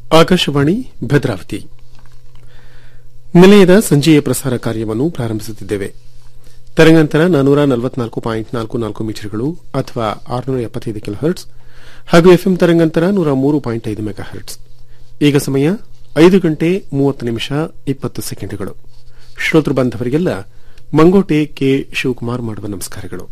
ಆಕಾಶವಾಣಿ ಭದ್ರಾವತಿ ನಿಲಯದ ಸಂಜೆಯ ಪ್ರಸಾರ ಕಾರ್ಯವನ್ನು ಪ್ರಾರಂಭಿಸುತ್ತಿದ್ದೇವೆ ತರಂಗಾಂತರ ನಾನೂರ ನಲವತ್ನಾಲ್ಕು ಪಾಯಿಂಟ್ ನಾಲ್ಕು ನಾಲ್ಕು ಮೀಟರ್ಗಳು ಅಥವಾ ಆರುನೂರ ಎಪ್ಪತ್ತೈದು ಕಿಲೋ ಹರ್ಟ್ಸ್ ಹಾಗೂ ಎಫ್ಎಂ ತರಂಗಾಂತರ ನೂರ ಮೂರು ಪಾಯಿಂಟ್ ಐದು ಮೆಗಾ ಹರ್ಟ್ಸ್ ಈಗ ಸಮಯ ಐದು ಗಂಟೆ ಮೂವತ್ತು ನಿಮಿಷ ಇಪ್ಪತ್ತು ಸೆಕೆಂಡ್ಗಳು ಶ್ರೋತೃ ಬಾಂಧವರಿಗೆಲ್ಲ ಮಂಗೋಟೆ ಕೆ ಶಿವಕುಮಾರ್ ಮಾಡುವ ನಮಸ್ಕಾರಗಳು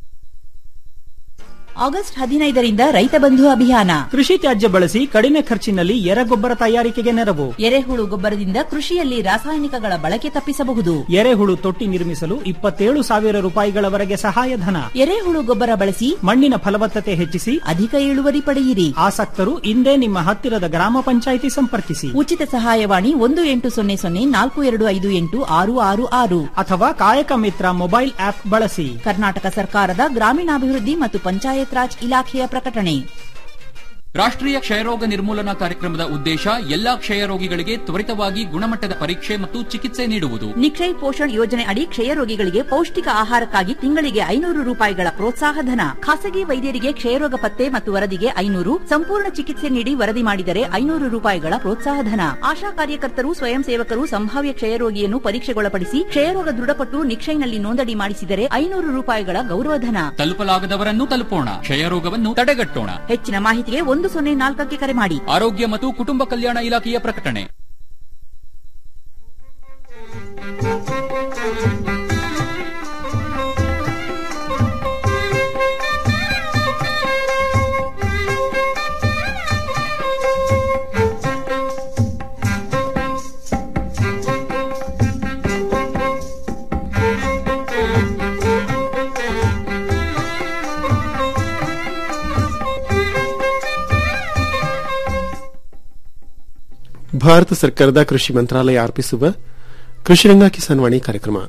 ಆಗಸ್ಟ್ ಹದಿನೈದರಿಂದ ರೈತ ಬಂಧು ಅಭಿಯಾನ ಕೃಷಿ ತ್ಯಾಜ್ಯ ಬಳಸಿ ಕಡಿಮೆ ಖರ್ಚಿನಲ್ಲಿ ಎರೆಗೊಬ್ಬರ ತಯಾರಿಕೆಗೆ ನೆರವು ಎರೆಹುಳು ಗೊಬ್ಬರದಿಂದ ಕೃಷಿಯಲ್ಲಿ ರಾಸಾಯನಿಕಗಳ ಬಳಕೆ ತಪ್ಪಿಸಬಹುದು ಎರೆಹುಳು ತೊಟ್ಟಿ ನಿರ್ಮಿಸಲು ಇಪ್ಪತ್ತೇಳು ಸಾವಿರ ರೂಪಾಯಿಗಳವರೆಗೆ ಸಹಾಯಧನ ಎರೆಹುಳು ಗೊಬ್ಬರ ಬಳಸಿ ಮಣ್ಣಿನ ಫಲವತ್ತತೆ ಹೆಚ್ಚಿಸಿ ಅಧಿಕ ಇಳುವರಿ ಪಡೆಯಿರಿ ಆಸಕ್ತರು ಇಂದೇ ನಿಮ್ಮ ಹತ್ತಿರದ ಗ್ರಾಮ ಪಂಚಾಯಿತಿ ಸಂಪರ್ಕಿಸಿ ಉಚಿತ ಸಹಾಯವಾಣಿ ಒಂದು ಎಂಟು ಸೊನ್ನೆ ಸೊನ್ನೆ ನಾಲ್ಕು ಎರಡು ಐದು ಎಂಟು ಆರು ಆರು ಆರು ಅಥವಾ ಕಾಯಕ ಮಿತ್ರ ಮೊಬೈಲ್ ಆಪ್ ಬಳಸಿ ಕರ್ನಾಟಕ ಸರ್ಕಾರದ ಗ್ರಾಮೀಣಾಭಿವೃದ್ಧಿ ಮತ್ತು ಪಂಚಾಯತ್ ರಾಜ್ ಇಲಾಖೆಯ ಪ್ರಕಟಣೆ ರಾಷ್ಟ್ರೀಯ ಕ್ಷಯರೋಗ ನಿರ್ಮೂಲನಾ ಕಾರ್ಯಕ್ರಮದ ಉದ್ದೇಶ ಎಲ್ಲಾ ಕ್ಷಯರೋಗಿಗಳಿಗೆ ತ್ವರಿತವಾಗಿ ಗುಣಮಟ್ಟದ ಪರೀಕ್ಷೆ ಮತ್ತು ಚಿಕಿತ್ಸೆ ನೀಡುವುದು ನಿಕ್ಷಯ್ ಪೋಷಣ್ ಯೋಜನೆ ಅಡಿ ಕ್ಷಯರೋಗಿಗಳಿಗೆ ಪೌಷ್ಟಿಕ ಆಹಾರಕ್ಕಾಗಿ ತಿಂಗಳಿಗೆ ಐನೂರು ರೂಪಾಯಿಗಳ ಪ್ರೋತ್ಸಾಹ ಧನ ಖಾಸಗಿ ವೈದ್ಯರಿಗೆ ಕ್ಷಯರೋಗ ಪತ್ತೆ ಮತ್ತು ವರದಿಗೆ ಐನೂರು ಸಂಪೂರ್ಣ ಚಿಕಿತ್ಸೆ ನೀಡಿ ವರದಿ ಮಾಡಿದರೆ ಐನೂರು ರೂಪಾಯಿಗಳ ಪ್ರೋತ್ಸಾಹ ಧನ ಆಶಾ ಕಾರ್ಯಕರ್ತರು ಸ್ವಯಂ ಸೇವಕರು ಸಂಭಾವ್ಯ ಕ್ಷಯರೋಗಿಯನ್ನು ಪರೀಕ್ಷೆಗೊಳಪಡಿಸಿ ಕ್ಷಯರೋಗ ದೃಢಪಟ್ಟು ನಿಕ್ಷಯ್ನಲ್ಲಿ ನೋಂದಣಿ ಮಾಡಿಸಿದರೆ ಐನೂರು ರೂಪಾಯಿಗಳ ಗೌರವಧನ ತಲುಪಲಾಗದವರನ್ನು ತಲುಪೋಣ ಕ್ಷಯರೋಗವನ್ನು ತಡೆಗಟ್ಟೋಣ ಹೆಚ್ಚಿನ ಮಾಹಿತಿಗೆ ಒಂದು ಸೊನ್ನೆ ನಾಲ್ಕಕ್ಕೆ ಕರೆ ಮಾಡಿ ಆರೋಗ್ಯ ಮತ್ತು ಕುಟುಂಬ ಕಲ್ಯಾಣ ಇಲಾಖೆಯ ಪ್ರಕಟಣೆ ಭಾರತ ಸರ್ಕಾರದ ಕೃಷಿ ಮಂತ್ರಾಲಯ ಅರ್ಪಿಸುವ ಕೃಷಿರಂಗ ಕಿಸಾನ್ ವಾಣಿ ಕಾರ್ಯಕ್ರಮ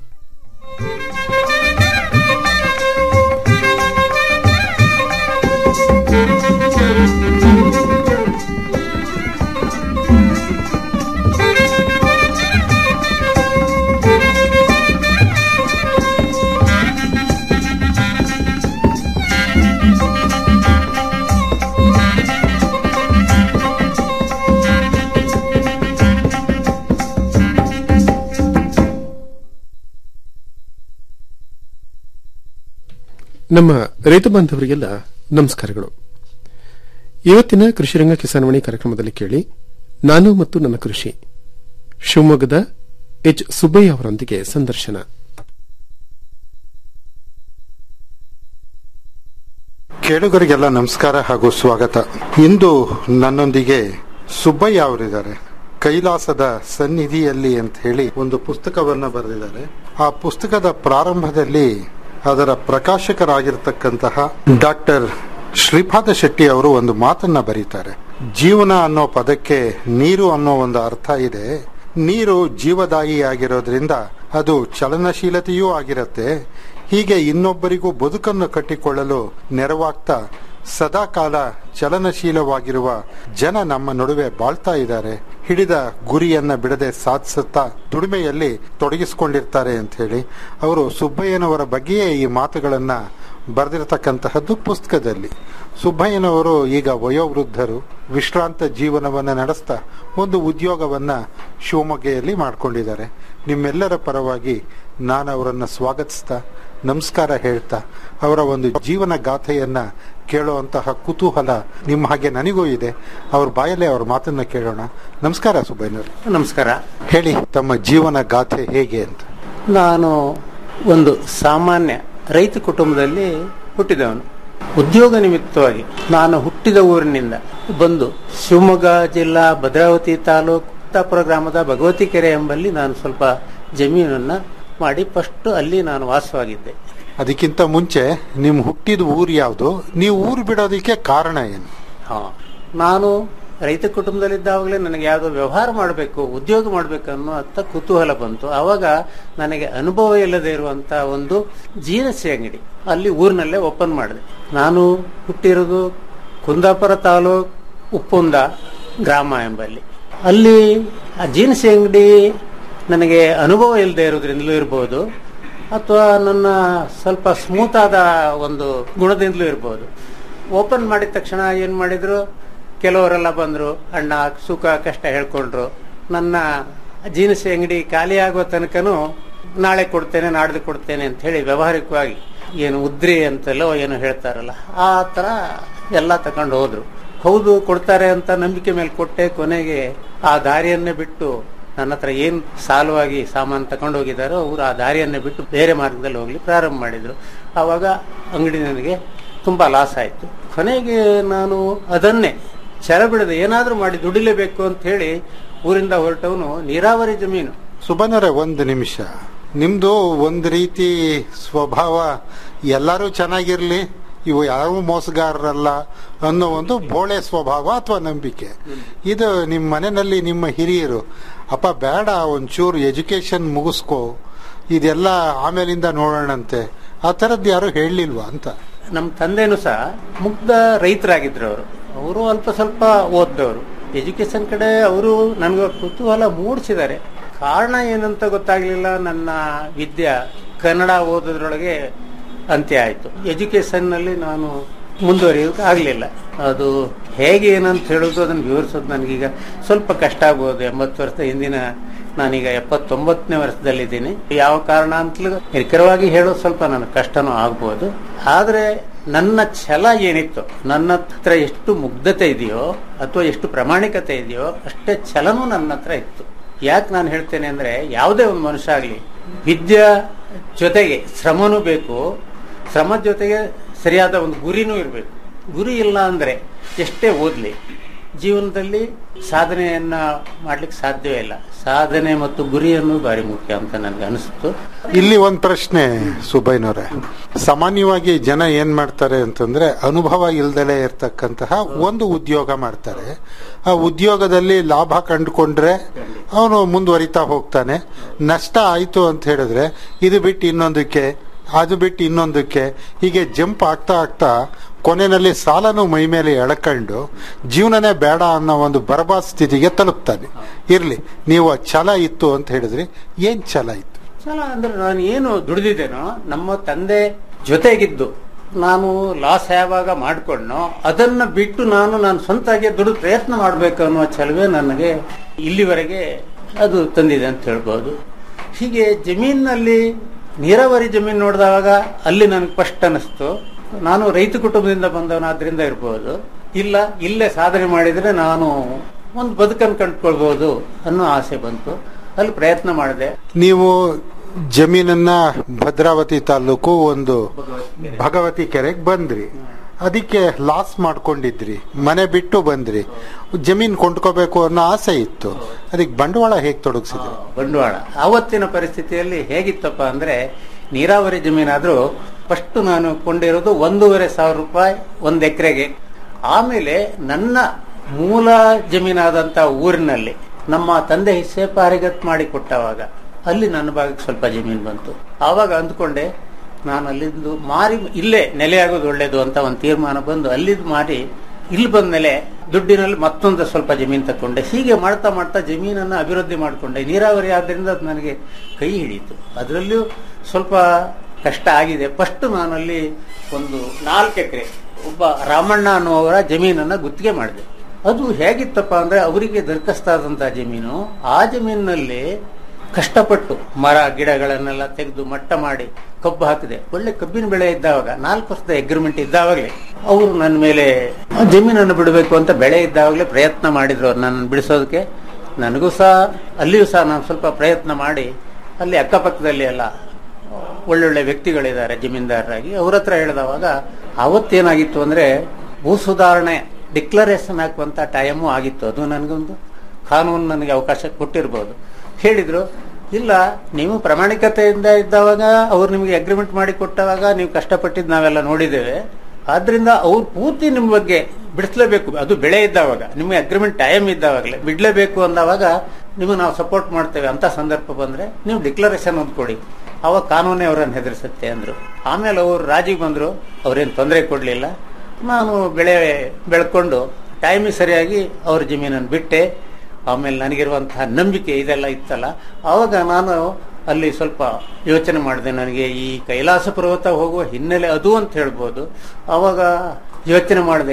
ನಮ್ಮ ರೈತ ಬಾಂಧವರಿಗೆಲ್ಲ ನಮಸ್ಕಾರಗಳು ಇವತ್ತಿನ ಕೃಷಿರಂಗ ಕಿಸಾನ್ವಾಣಿ ಕಾರ್ಯಕ್ರಮದಲ್ಲಿ ಕೇಳಿ ನಾನು ಮತ್ತು ನನ್ನ ಕೃಷಿ ಶಿವಮೊಗ್ಗದ ಎಚ್ ಸುಬ್ಬಯ್ಯ ಅವರೊಂದಿಗೆ ಸಂದರ್ಶನ ಕೇಳುಗರಿಗೆಲ್ಲ ನಮಸ್ಕಾರ ಹಾಗೂ ಸ್ವಾಗತ ಇಂದು ನನ್ನೊಂದಿಗೆ ಸುಬ್ಬಯ್ಯ ಅವರಿದ್ದಾರೆ ಕೈಲಾಸದ ಸನ್ನಿಧಿಯಲ್ಲಿ ಅಂತ ಹೇಳಿ ಒಂದು ಪುಸ್ತಕವನ್ನ ಬರೆದಿದ್ದಾರೆ ಆ ಪುಸ್ತಕದ ಪ್ರಾರಂಭದಲ್ಲಿ ಅದರ ಪ್ರಕಾಶಕರಾಗಿರ್ತಕ್ಕಂತಹ ಡಾಕ್ಟರ್ ಶ್ರೀಪಾದ ಶೆಟ್ಟಿ ಅವರು ಒಂದು ಮಾತನ್ನ ಬರೀತಾರೆ ಜೀವನ ಅನ್ನೋ ಪದಕ್ಕೆ ನೀರು ಅನ್ನೋ ಒಂದು ಅರ್ಥ ಇದೆ ನೀರು ಜೀವದಾಯಿಯಾಗಿರೋದ್ರಿಂದ ಅದು ಚಲನಶೀಲತೆಯೂ ಆಗಿರುತ್ತೆ ಹೀಗೆ ಇನ್ನೊಬ್ಬರಿಗೂ ಬದುಕನ್ನು ಕಟ್ಟಿಕೊಳ್ಳಲು ನೆರವಾಗ್ತಾ ಸದಾಕಾಲ ಚಲನಶೀಲವಾಗಿರುವ ಜನ ನಮ್ಮ ನಡುವೆ ಬಾಳ್ತಾ ಇದ್ದಾರೆ ಹಿಡಿದ ಗುರಿಯನ್ನ ಬಿಡದೆ ಸಾಧಿಸುತ್ತಾ ದುಡಿಮೆಯಲ್ಲಿ ತೊಡಗಿಸಿಕೊಂಡಿರ್ತಾರೆ ಅಂತ ಹೇಳಿ ಅವರು ಸುಬ್ಬಯ್ಯನವರ ಬಗ್ಗೆಯೇ ಈ ಮಾತುಗಳನ್ನ ಬರೆದಿರತಕ್ಕಂತಹದ್ದು ಪುಸ್ತಕದಲ್ಲಿ ಸುಬ್ಬಯ್ಯನವರು ಈಗ ವಯೋವೃದ್ಧರು ವಿಶ್ರಾಂತ ಜೀವನವನ್ನ ನಡೆಸ್ತಾ ಒಂದು ಉದ್ಯೋಗವನ್ನ ಶಿವಮೊಗ್ಗೆಯಲ್ಲಿ ಮಾಡ್ಕೊಂಡಿದ್ದಾರೆ ನಿಮ್ಮೆಲ್ಲರ ಪರವಾಗಿ ನಾನು ಅವರನ್ನ ಸ್ವಾಗತಿಸ್ತಾ ನಮಸ್ಕಾರ ಹೇಳ್ತಾ ಅವರ ಒಂದು ಜೀವನ ಗಾಥೆಯನ್ನ ಕೇಳುವಂತಹ ಕುತೂಹಲ ನಿಮ್ಮ ಹಾಗೆ ನನಗೂ ಇದೆ ಅವ್ರ ಬಾಯಲ್ಲೇ ಅವ್ರ ಮಾತನ್ನ ಕೇಳೋಣ ನಮಸ್ಕಾರ ಸುಬ್ಬಯ್ಯನವರು ನಮಸ್ಕಾರ ಹೇಳಿ ತಮ್ಮ ಜೀವನ ಗಾಥೆ ಹೇಗೆ ಅಂತ ನಾನು ಒಂದು ಸಾಮಾನ್ಯ ರೈತ ಕುಟುಂಬದಲ್ಲಿ ಹುಟ್ಟಿದವನು ಉದ್ಯೋಗ ನಿಮಿತ್ತವಾಗಿ ನಾನು ಹುಟ್ಟಿದ ಊರಿನಿಂದ ಬಂದು ಶಿವಮೊಗ್ಗ ಜಿಲ್ಲಾ ಭದ್ರಾವತಿ ತಾಲೂಕು ಕುತ್ತಾಪುರ ಗ್ರಾಮದ ಭಗವತಿ ಕೆರೆ ಎಂಬಲ್ಲಿ ನಾನು ಸ್ವಲ್ಪ ಜಮೀನನ್ನ ಮಾಡಿ ಫಸ್ಟ್ ಅಲ್ಲಿ ನಾನು ವಾಸವಾಗಿದ್ದೆ ಅದಕ್ಕಿಂತ ಮುಂಚೆ ನಿಮ್ ಹುಟ್ಟಿದ ಊರು ಯಾವುದು ನೀವು ಊರು ಬಿಡೋದಕ್ಕೆ ಕಾರಣ ಏನು ಹಾ ನಾನು ರೈತ ಕುಟುಂಬದಲ್ಲಿದ್ದಾಗಲೇ ನನಗೆ ಯಾವುದೋ ವ್ಯವಹಾರ ಮಾಡಬೇಕು ಉದ್ಯೋಗ ಮಾಡಬೇಕು ಅನ್ನೋ ಅಂತ ಕುತೂಹಲ ಬಂತು ಆವಾಗ ನನಗೆ ಅನುಭವ ಇಲ್ಲದೆ ಇರುವಂತ ಒಂದು ಜೀನಸಿ ಅಂಗಡಿ ಅಲ್ಲಿ ಊರಿನಲ್ಲೇ ಓಪನ್ ಮಾಡಿದೆ ನಾನು ಹುಟ್ಟಿರೋದು ಕುಂದಾಪುರ ತಾಲೂಕ್ ಉಪ್ಪುಂದ ಗ್ರಾಮ ಎಂಬಲ್ಲಿ ಅಲ್ಲಿ ಆ ಜೀನಸಿ ಅಂಗಡಿ ನನಗೆ ಅನುಭವ ಇಲ್ಲದೆ ಇರೋದ್ರಿಂದಲೂ ಇರ್ಬೋದು ಅಥವಾ ನನ್ನ ಸ್ವಲ್ಪ ಸ್ಮೂತ್ ಆದ ಒಂದು ಗುಣದಿಂದಲೂ ಇರ್ಬೋದು ಓಪನ್ ಮಾಡಿದ ತಕ್ಷಣ ಏನು ಮಾಡಿದ್ರು ಕೆಲವರೆಲ್ಲ ಬಂದ್ರು ಅಣ್ಣ ಸುಖ ಕಷ್ಟ ಹೇಳ್ಕೊಂಡ್ರು ನನ್ನ ಜೀನಸಿ ಅಂಗಡಿ ಖಾಲಿ ಆಗುವ ತನಕನೂ ನಾಳೆ ಕೊಡ್ತೇನೆ ನಾಡ್ದು ಕೊಡ್ತೇನೆ ಅಂತ ಹೇಳಿ ವ್ಯಾವಹಾರಿಕವಾಗಿ ಏನು ಉದ್ರಿ ಅಂತೆಲ್ಲೋ ಏನು ಹೇಳ್ತಾರಲ್ಲ ಆ ತರ ಎಲ್ಲ ತಕೊಂಡು ಹೋದ್ರು ಹೌದು ಕೊಡ್ತಾರೆ ಅಂತ ನಂಬಿಕೆ ಮೇಲೆ ಕೊಟ್ಟೆ ಕೊನೆಗೆ ಆ ದಾರಿಯನ್ನೇ ಬಿಟ್ಟು ನನ್ನ ಹತ್ರ ಏನ್ ಸಾಲವಾಗಿ ಸಾಮಾನು ತಕೊಂಡು ಹೋಗಿದ್ದಾರೋ ಅವರು ಆ ದಾರಿಯನ್ನೇ ಬಿಟ್ಟು ಬೇರೆ ಮಾರ್ಗದಲ್ಲಿ ಹೋಗ್ಲಿ ಪ್ರಾರಂಭ ಮಾಡಿದ್ರು ಆವಾಗ ಅಂಗಡಿ ನನಗೆ ತುಂಬಾ ಲಾಸ್ ಆಯ್ತು ಕೊನೆಗೆ ನಾನು ಅದನ್ನೇ ಛಲ ಬಿಡದೆ ಏನಾದ್ರೂ ಮಾಡಿ ದುಡಿಲೇಬೇಕು ಅಂತ ಹೇಳಿ ಊರಿಂದ ಹೊರಟವನು ನೀರಾವರಿ ಜಮೀನು ಸುಬನರೇ ಒಂದು ನಿಮಿಷ ನಿಮ್ದು ಒಂದು ರೀತಿ ಸ್ವಭಾವ ಎಲ್ಲರೂ ಚೆನ್ನಾಗಿರ್ಲಿ ಇವು ಯಾರು ಮೋಸಗಾರರಲ್ಲ ಅನ್ನೋ ಒಂದು ಬೋಳೆ ಸ್ವಭಾವ ಅಥವಾ ನಂಬಿಕೆ ಇದು ನಿಮ್ಮ ಮನೆಯಲ್ಲಿ ನಿಮ್ಮ ಹಿರಿಯರು ಅಪ್ಪ ಬೇಡ ಒಂಚೂರು ಎಜುಕೇಶನ್ ಮುಗಿಸ್ಕೋ ಇದೆಲ್ಲ ಆಮೇಲಿಂದ ನೋಡೋಣಂತೆ ಆ ಥರದ್ದು ಯಾರು ಹೇಳಲಿಲ್ವಾ ಅಂತ ನಮ್ಮ ತಂದೆನೂ ಸಹ ಮುಗ್ಧ ರೈತರಾಗಿದ್ರು ಅವರು ಅವರು ಅಲ್ಪ ಸ್ವಲ್ಪ ಓದ್ದವರು ಎಜುಕೇಶನ್ ಕಡೆ ಅವರು ನನಗೆ ಕುತೂಹಲ ಮೂಡಿಸಿದ್ದಾರೆ ಕಾರಣ ಏನಂತ ಗೊತ್ತಾಗ್ಲಿಲ್ಲ ನನ್ನ ವಿದ್ಯೆ ಕನ್ನಡ ಓದೋದ್ರೊಳಗೆ ಅಂತ್ಯ ಆಯ್ತು ಎಜುಕೇಶನ್ ನಲ್ಲಿ ನಾನು ಮುಂದುವರಿಯೋಕೆ ಆಗ್ಲಿಲ್ಲ ಅದು ಹೇಗೆ ಏನಂತ ಹೇಳೋದು ಅದನ್ನು ವಿವರಿಸೋದು ನನಗೀಗ ಸ್ವಲ್ಪ ಕಷ್ಟ ಆಗ್ಬೋದು ಎಂಬತ್ತು ವರ್ಷದ ಹಿಂದಿನ ನಾನೀಗ ಎಪ್ಪತ್ತೊಂಬತ್ತನೇ ವರ್ಷದಲ್ಲಿದ್ದೀನಿ ಯಾವ ಕಾರಣ ಅಂತಲೂ ನಿಖರವಾಗಿ ಹೇಳೋದು ಸ್ವಲ್ಪ ನನಗೆ ಕಷ್ಟನೂ ಆಗ್ಬೋದು ಆದ್ರೆ ನನ್ನ ಛಲ ಏನಿತ್ತು ನನ್ನ ಹತ್ರ ಎಷ್ಟು ಮುಗ್ಧತೆ ಇದೆಯೋ ಅಥವಾ ಎಷ್ಟು ಪ್ರಾಮಾಣಿಕತೆ ಇದೆಯೋ ಅಷ್ಟೇ ಛಲನೂ ನನ್ನ ಹತ್ರ ಇತ್ತು ಯಾಕೆ ನಾನು ಹೇಳ್ತೇನೆ ಅಂದ್ರೆ ಯಾವುದೇ ಒಂದು ಮನುಷ್ಯ ಆಗಲಿ ವಿದ್ಯೆ ಜೊತೆಗೆ ಶ್ರಮನೂ ಬೇಕು ಶ್ರಮದ ಜೊತೆಗೆ ಸರಿಯಾದ ಒಂದು ಗುರಿನೂ ಇರಬೇಕು ಗುರಿ ಇಲ್ಲ ಅಂದ್ರೆ ಎಷ್ಟೇ ಓದ್ಲಿ ಜೀವನದಲ್ಲಿ ಸಾಧನೆಯನ್ನ ಮಾಡ್ಲಿಕ್ಕೆ ಸಾಧ್ಯವೇ ಇಲ್ಲ ಸಾಧನೆ ಮತ್ತು ಗುರಿಯನ್ನು ಬಾರಿ ಮುಖ್ಯ ಅಂತ ನನಗೆ ಅನಿಸ್ತು ಇಲ್ಲಿ ಒಂದು ಪ್ರಶ್ನೆ ಸುಬೈನವ್ರೆ ಸಾಮಾನ್ಯವಾಗಿ ಜನ ಏನ್ ಮಾಡ್ತಾರೆ ಅಂತಂದ್ರೆ ಅನುಭವ ಇಲ್ದಲೇ ಇರ್ತಕ್ಕಂತಹ ಒಂದು ಉದ್ಯೋಗ ಮಾಡ್ತಾರೆ ಆ ಉದ್ಯೋಗದಲ್ಲಿ ಲಾಭ ಕಂಡುಕೊಂಡ್ರೆ ಅವನು ಮುಂದುವರಿತಾ ಹೋಗ್ತಾನೆ ನಷ್ಟ ಆಯ್ತು ಅಂತ ಹೇಳಿದ್ರೆ ಇದು ಬಿಟ್ಟು ಇನ್ನೊಂದಕ್ಕೆ ಅದು ಬಿಟ್ಟು ಇನ್ನೊಂದಕ್ಕೆ ಹೀಗೆ ಜಂಪ್ ಆಗ್ತಾ ಆಗ್ತಾ ಕೊನೆಯಲ್ಲಿ ಸಾಲನು ಮೈ ಮೇಲೆ ಎಳ್ಕೊಂಡು ಜೀವನನೇ ಬೇಡ ಅನ್ನೋ ಒಂದು ಬರಬಾದ್ ಸ್ಥಿತಿಗೆ ತಲುಪ್ತಾನೆ ಇರ್ಲಿ ನೀವು ಆ ಛಲ ಇತ್ತು ಅಂತ ಹೇಳಿದ್ರಿ ಏನ್ ಛಲ ಇತ್ತು ಛಲ ಅಂದ್ರೆ ನಾನು ಏನು ದುಡಿದಿದ್ದೇನೋ ನಮ್ಮ ತಂದೆ ಜೊತೆಗಿದ್ದು ನಾನು ಲಾಸ್ ಯಾವಾಗ ಮಾಡ್ಕೊಂಡ್ನೋ ಅದನ್ನ ಬಿಟ್ಟು ನಾನು ನಾನು ಸ್ವಂತಾಗಿ ದುಡ್ಡು ಪ್ರಯತ್ನ ಮಾಡಬೇಕು ಅನ್ನುವ ಛಲವೇ ನನಗೆ ಇಲ್ಲಿವರೆಗೆ ಅದು ತಂದಿದೆ ಅಂತ ಹೇಳ್ಬೋದು ಹೀಗೆ ಜಮೀನಿನಲ್ಲಿ ನೀರಾವರಿ ಜಮೀನು ನೋಡಿದಾಗ ಅಲ್ಲಿ ನನಗೆ ಫಸ್ಟ್ ಅನಿಸ್ತು ನಾನು ರೈತ ಕುಟುಂಬದಿಂದ ಬಂದವನಾದ್ರಿಂದ ಇರ್ಬೋದು ಇಲ್ಲ ಇಲ್ಲೇ ಸಾಧನೆ ಮಾಡಿದ್ರೆ ನಾನು ಒಂದು ಬದುಕನ್ನು ಕಂಡುಕೊಳ್ಬಹುದು ಅನ್ನೋ ಆಸೆ ಬಂತು ಅಲ್ಲಿ ಪ್ರಯತ್ನ ಮಾಡಿದೆ ನೀವು ಜಮೀನನ್ನ ಭದ್ರಾವತಿ ತಾಲೂಕು ಒಂದು ಭಗವತಿ ಕೆರೆಗೆ ಬಂದ್ರಿ ಅದಕ್ಕೆ ಲಾಸ್ ಮಾಡ್ಕೊಂಡಿದ್ರಿ ಮನೆ ಬಿಟ್ಟು ಬಂದ್ರಿ ಜಮೀನ್ ಕೊಂಡ್ಕೋಬೇಕು ಅನ್ನೋ ಆಸೆ ಇತ್ತು ಅದಕ್ಕೆ ಬಂಡವಾಳ ಹೇಗೆ ತೊಡಗಿಸಿದ್ರಿ ಬಂಡವಾಳ ಆವತ್ತಿನ ಪರಿಸ್ಥಿತಿಯಲ್ಲಿ ಹೇಗಿತ್ತಪ್ಪ ಅಂದ್ರೆ ನೀರಾವರಿ ಜಮೀನಾದ್ರೂ ಫಸ್ಟ್ ನಾನು ಕೊಂಡಿರೋದು ಒಂದೂವರೆ ಸಾವಿರ ರೂಪಾಯಿ ಒಂದ್ ಎಕರೆಗೆ ಆಮೇಲೆ ನನ್ನ ಮೂಲ ಜಮೀನಾದಂತ ಊರಿನಲ್ಲಿ ನಮ್ಮ ತಂದೆ ಹಿಸ್ಸೆ ಪಾರಿಗತ್ ಮಾಡಿ ಕೊಟ್ಟವಾಗ ಅಲ್ಲಿ ನನ್ನ ಭಾಗಕ್ಕೆ ಸ್ವಲ್ಪ ಜಮೀನು ಬಂತು ಆವಾಗ ಅಂದ್ಕೊಂಡೆ ನಾನು ಅಲ್ಲಿಂದು ಮಾರಿ ಇಲ್ಲೇ ನೆಲೆಯಾಗೋದು ಒಳ್ಳೇದು ಅಂತ ಒಂದು ತೀರ್ಮಾನ ಬಂದು ಅಲ್ಲಿದ್ದು ಮಾರಿ ಇಲ್ಲಿ ಬಂದ ಮೇಲೆ ದುಡ್ಡಿನಲ್ಲಿ ಮತ್ತೊಂದು ಸ್ವಲ್ಪ ಜಮೀನು ತಕೊಂಡೆ ಹೀಗೆ ಮಾಡ್ತಾ ಮಾಡ್ತಾ ಜಮೀನನ್ನು ಅಭಿವೃದ್ಧಿ ಮಾಡಿಕೊಂಡೆ ನೀರಾವರಿ ಆದ್ರಿಂದ ಅದು ನನಗೆ ಕೈ ಹಿಡಿಯಿತು ಅದರಲ್ಲಿಯೂ ಸ್ವಲ್ಪ ಕಷ್ಟ ಆಗಿದೆ ಫಸ್ಟ್ ನಾನಲ್ಲಿ ಒಂದು ನಾಲ್ಕು ಎಕರೆ ಒಬ್ಬ ರಾಮಣ್ಣ ಅನ್ನುವವರ ಜಮೀನನ್ನ ಗುತ್ತಿಗೆ ಮಾಡಿದೆ ಅದು ಹೇಗಿತ್ತಪ್ಪ ಅಂದ್ರೆ ಅವರಿಗೆ ದರ್ಖಸ್ತಾದಂತಹ ಜಮೀನು ಆ ಜಮೀನಿನಲ್ಲಿ ಕಷ್ಟಪಟ್ಟು ಮರ ಗಿಡಗಳನ್ನೆಲ್ಲ ತೆಗೆದು ಮಟ್ಟ ಮಾಡಿ ಕಬ್ಬು ಹಾಕಿದೆ ಒಳ್ಳೆ ಕಬ್ಬಿನ ಬೆಳೆ ಇದ್ದಾವಾಗ ನಾಲ್ಕು ವರ್ಷದ ಅಗ್ರಿಮೆಂಟ್ ಇದ್ದಾವಾಗಲೇ ಅವರು ನನ್ನ ಮೇಲೆ ಆ ಜಮೀನನ್ನು ಬಿಡಬೇಕು ಅಂತ ಬೆಳೆ ಇದ್ದಾವಾಗಲೇ ಪ್ರಯತ್ನ ಮಾಡಿದ್ರು ಅವ್ರು ನನ್ನನ್ನು ಬಿಡಿಸೋದಕ್ಕೆ ನನಗೂ ಸಹ ಅಲ್ಲಿಯೂ ಸಹ ನಾನು ಸ್ವಲ್ಪ ಪ್ರಯತ್ನ ಮಾಡಿ ಅಲ್ಲಿ ಅಕ್ಕಪಕ್ಕದಲ್ಲಿ ಎಲ್ಲ ಒಳ್ಳೊಳ್ಳೆ ವ್ಯಕ್ತಿಗಳಿದ್ದಾರೆ ಜಮೀನ್ದಾರರಾಗಿ ಅವ್ರ ಹತ್ರ ಹೇಳಿದವಾಗ ಅವತ್ತೇನಾಗಿತ್ತು ಅಂದ್ರೆ ಭೂ ಸುಧಾರಣೆ ಡಿಕ್ಲರೇಷನ್ ಹಾಕುವಂತ ಟೈಮು ಆಗಿತ್ತು ಅದು ನನಗೊಂದು ಕಾನೂನು ನನಗೆ ಅವಕಾಶ ಕೊಟ್ಟಿರ್ಬೋದು ಹೇಳಿದ್ರು ಇಲ್ಲ ನೀವು ಪ್ರಾಮಾಣಿಕತೆಯಿಂದ ಇದ್ದಾವಾಗ ಅವ್ರು ನಿಮಗೆ ಅಗ್ರಿಮೆಂಟ್ ಮಾಡಿ ಕೊಟ್ಟವಾಗ ನೀವು ಕಷ್ಟಪಟ್ಟಿದ್ದು ನಾವೆಲ್ಲ ನೋಡಿದ್ದೇವೆ ಆದ್ರಿಂದ ಅವ್ರು ಪೂರ್ತಿ ನಿಮ್ಮ ಬಗ್ಗೆ ಬಿಡಿಸ್ಲೇಬೇಕು ಅದು ಬೆಳೆ ಇದ್ದಾವಾಗ ನಿಮಗೆ ಅಗ್ರಿಮೆಂಟ್ ಟೈಮ್ ಇದ್ದಾವಾಗಲೇ ಬಿಡ್ಲೇಬೇಕು ಅಂದವಾಗ ನಿಮಗೆ ನಾವು ಸಪೋರ್ಟ್ ಮಾಡ್ತೇವೆ ಅಂತ ಸಂದರ್ಭ ಬಂದ್ರೆ ನೀವು ಡಿಕ್ಲರೇಷನ್ ಒಂದು ಕೊಡಿ ಅವಾಗ ಕಾನೂನೇ ಅವರನ್ನು ಹೆದರಿಸುತ್ತೆ ಅಂದ್ರು ಆಮೇಲೆ ಅವರು ರಾಜಿಗೆ ಬಂದ್ರು ಅವ್ರೇನು ತೊಂದರೆ ಕೊಡ್ಲಿಲ್ಲ ನಾನು ಬೆಳೆ ಬೆಳ್ಕೊಂಡು ಟೈಮಿಗೆ ಸರಿಯಾಗಿ ಅವ್ರ ಜಮೀನನ್ನು ಬಿಟ್ಟೆ ಆಮೇಲೆ ನನಗಿರುವಂತಹ ನಂಬಿಕೆ ಇದೆಲ್ಲ ಇತ್ತಲ್ಲ ಆವಾಗ ನಾನು ಅಲ್ಲಿ ಸ್ವಲ್ಪ ಯೋಚನೆ ಮಾಡಿದೆ ನನಗೆ ಈ ಕೈಲಾಸ ಪರ್ವತ ಹೋಗುವ ಹಿನ್ನೆಲೆ ಅದು ಅಂತ ಹೇಳ್ಬೋದು ಆವಾಗ ಯೋಚನೆ ಮಾಡಿದೆ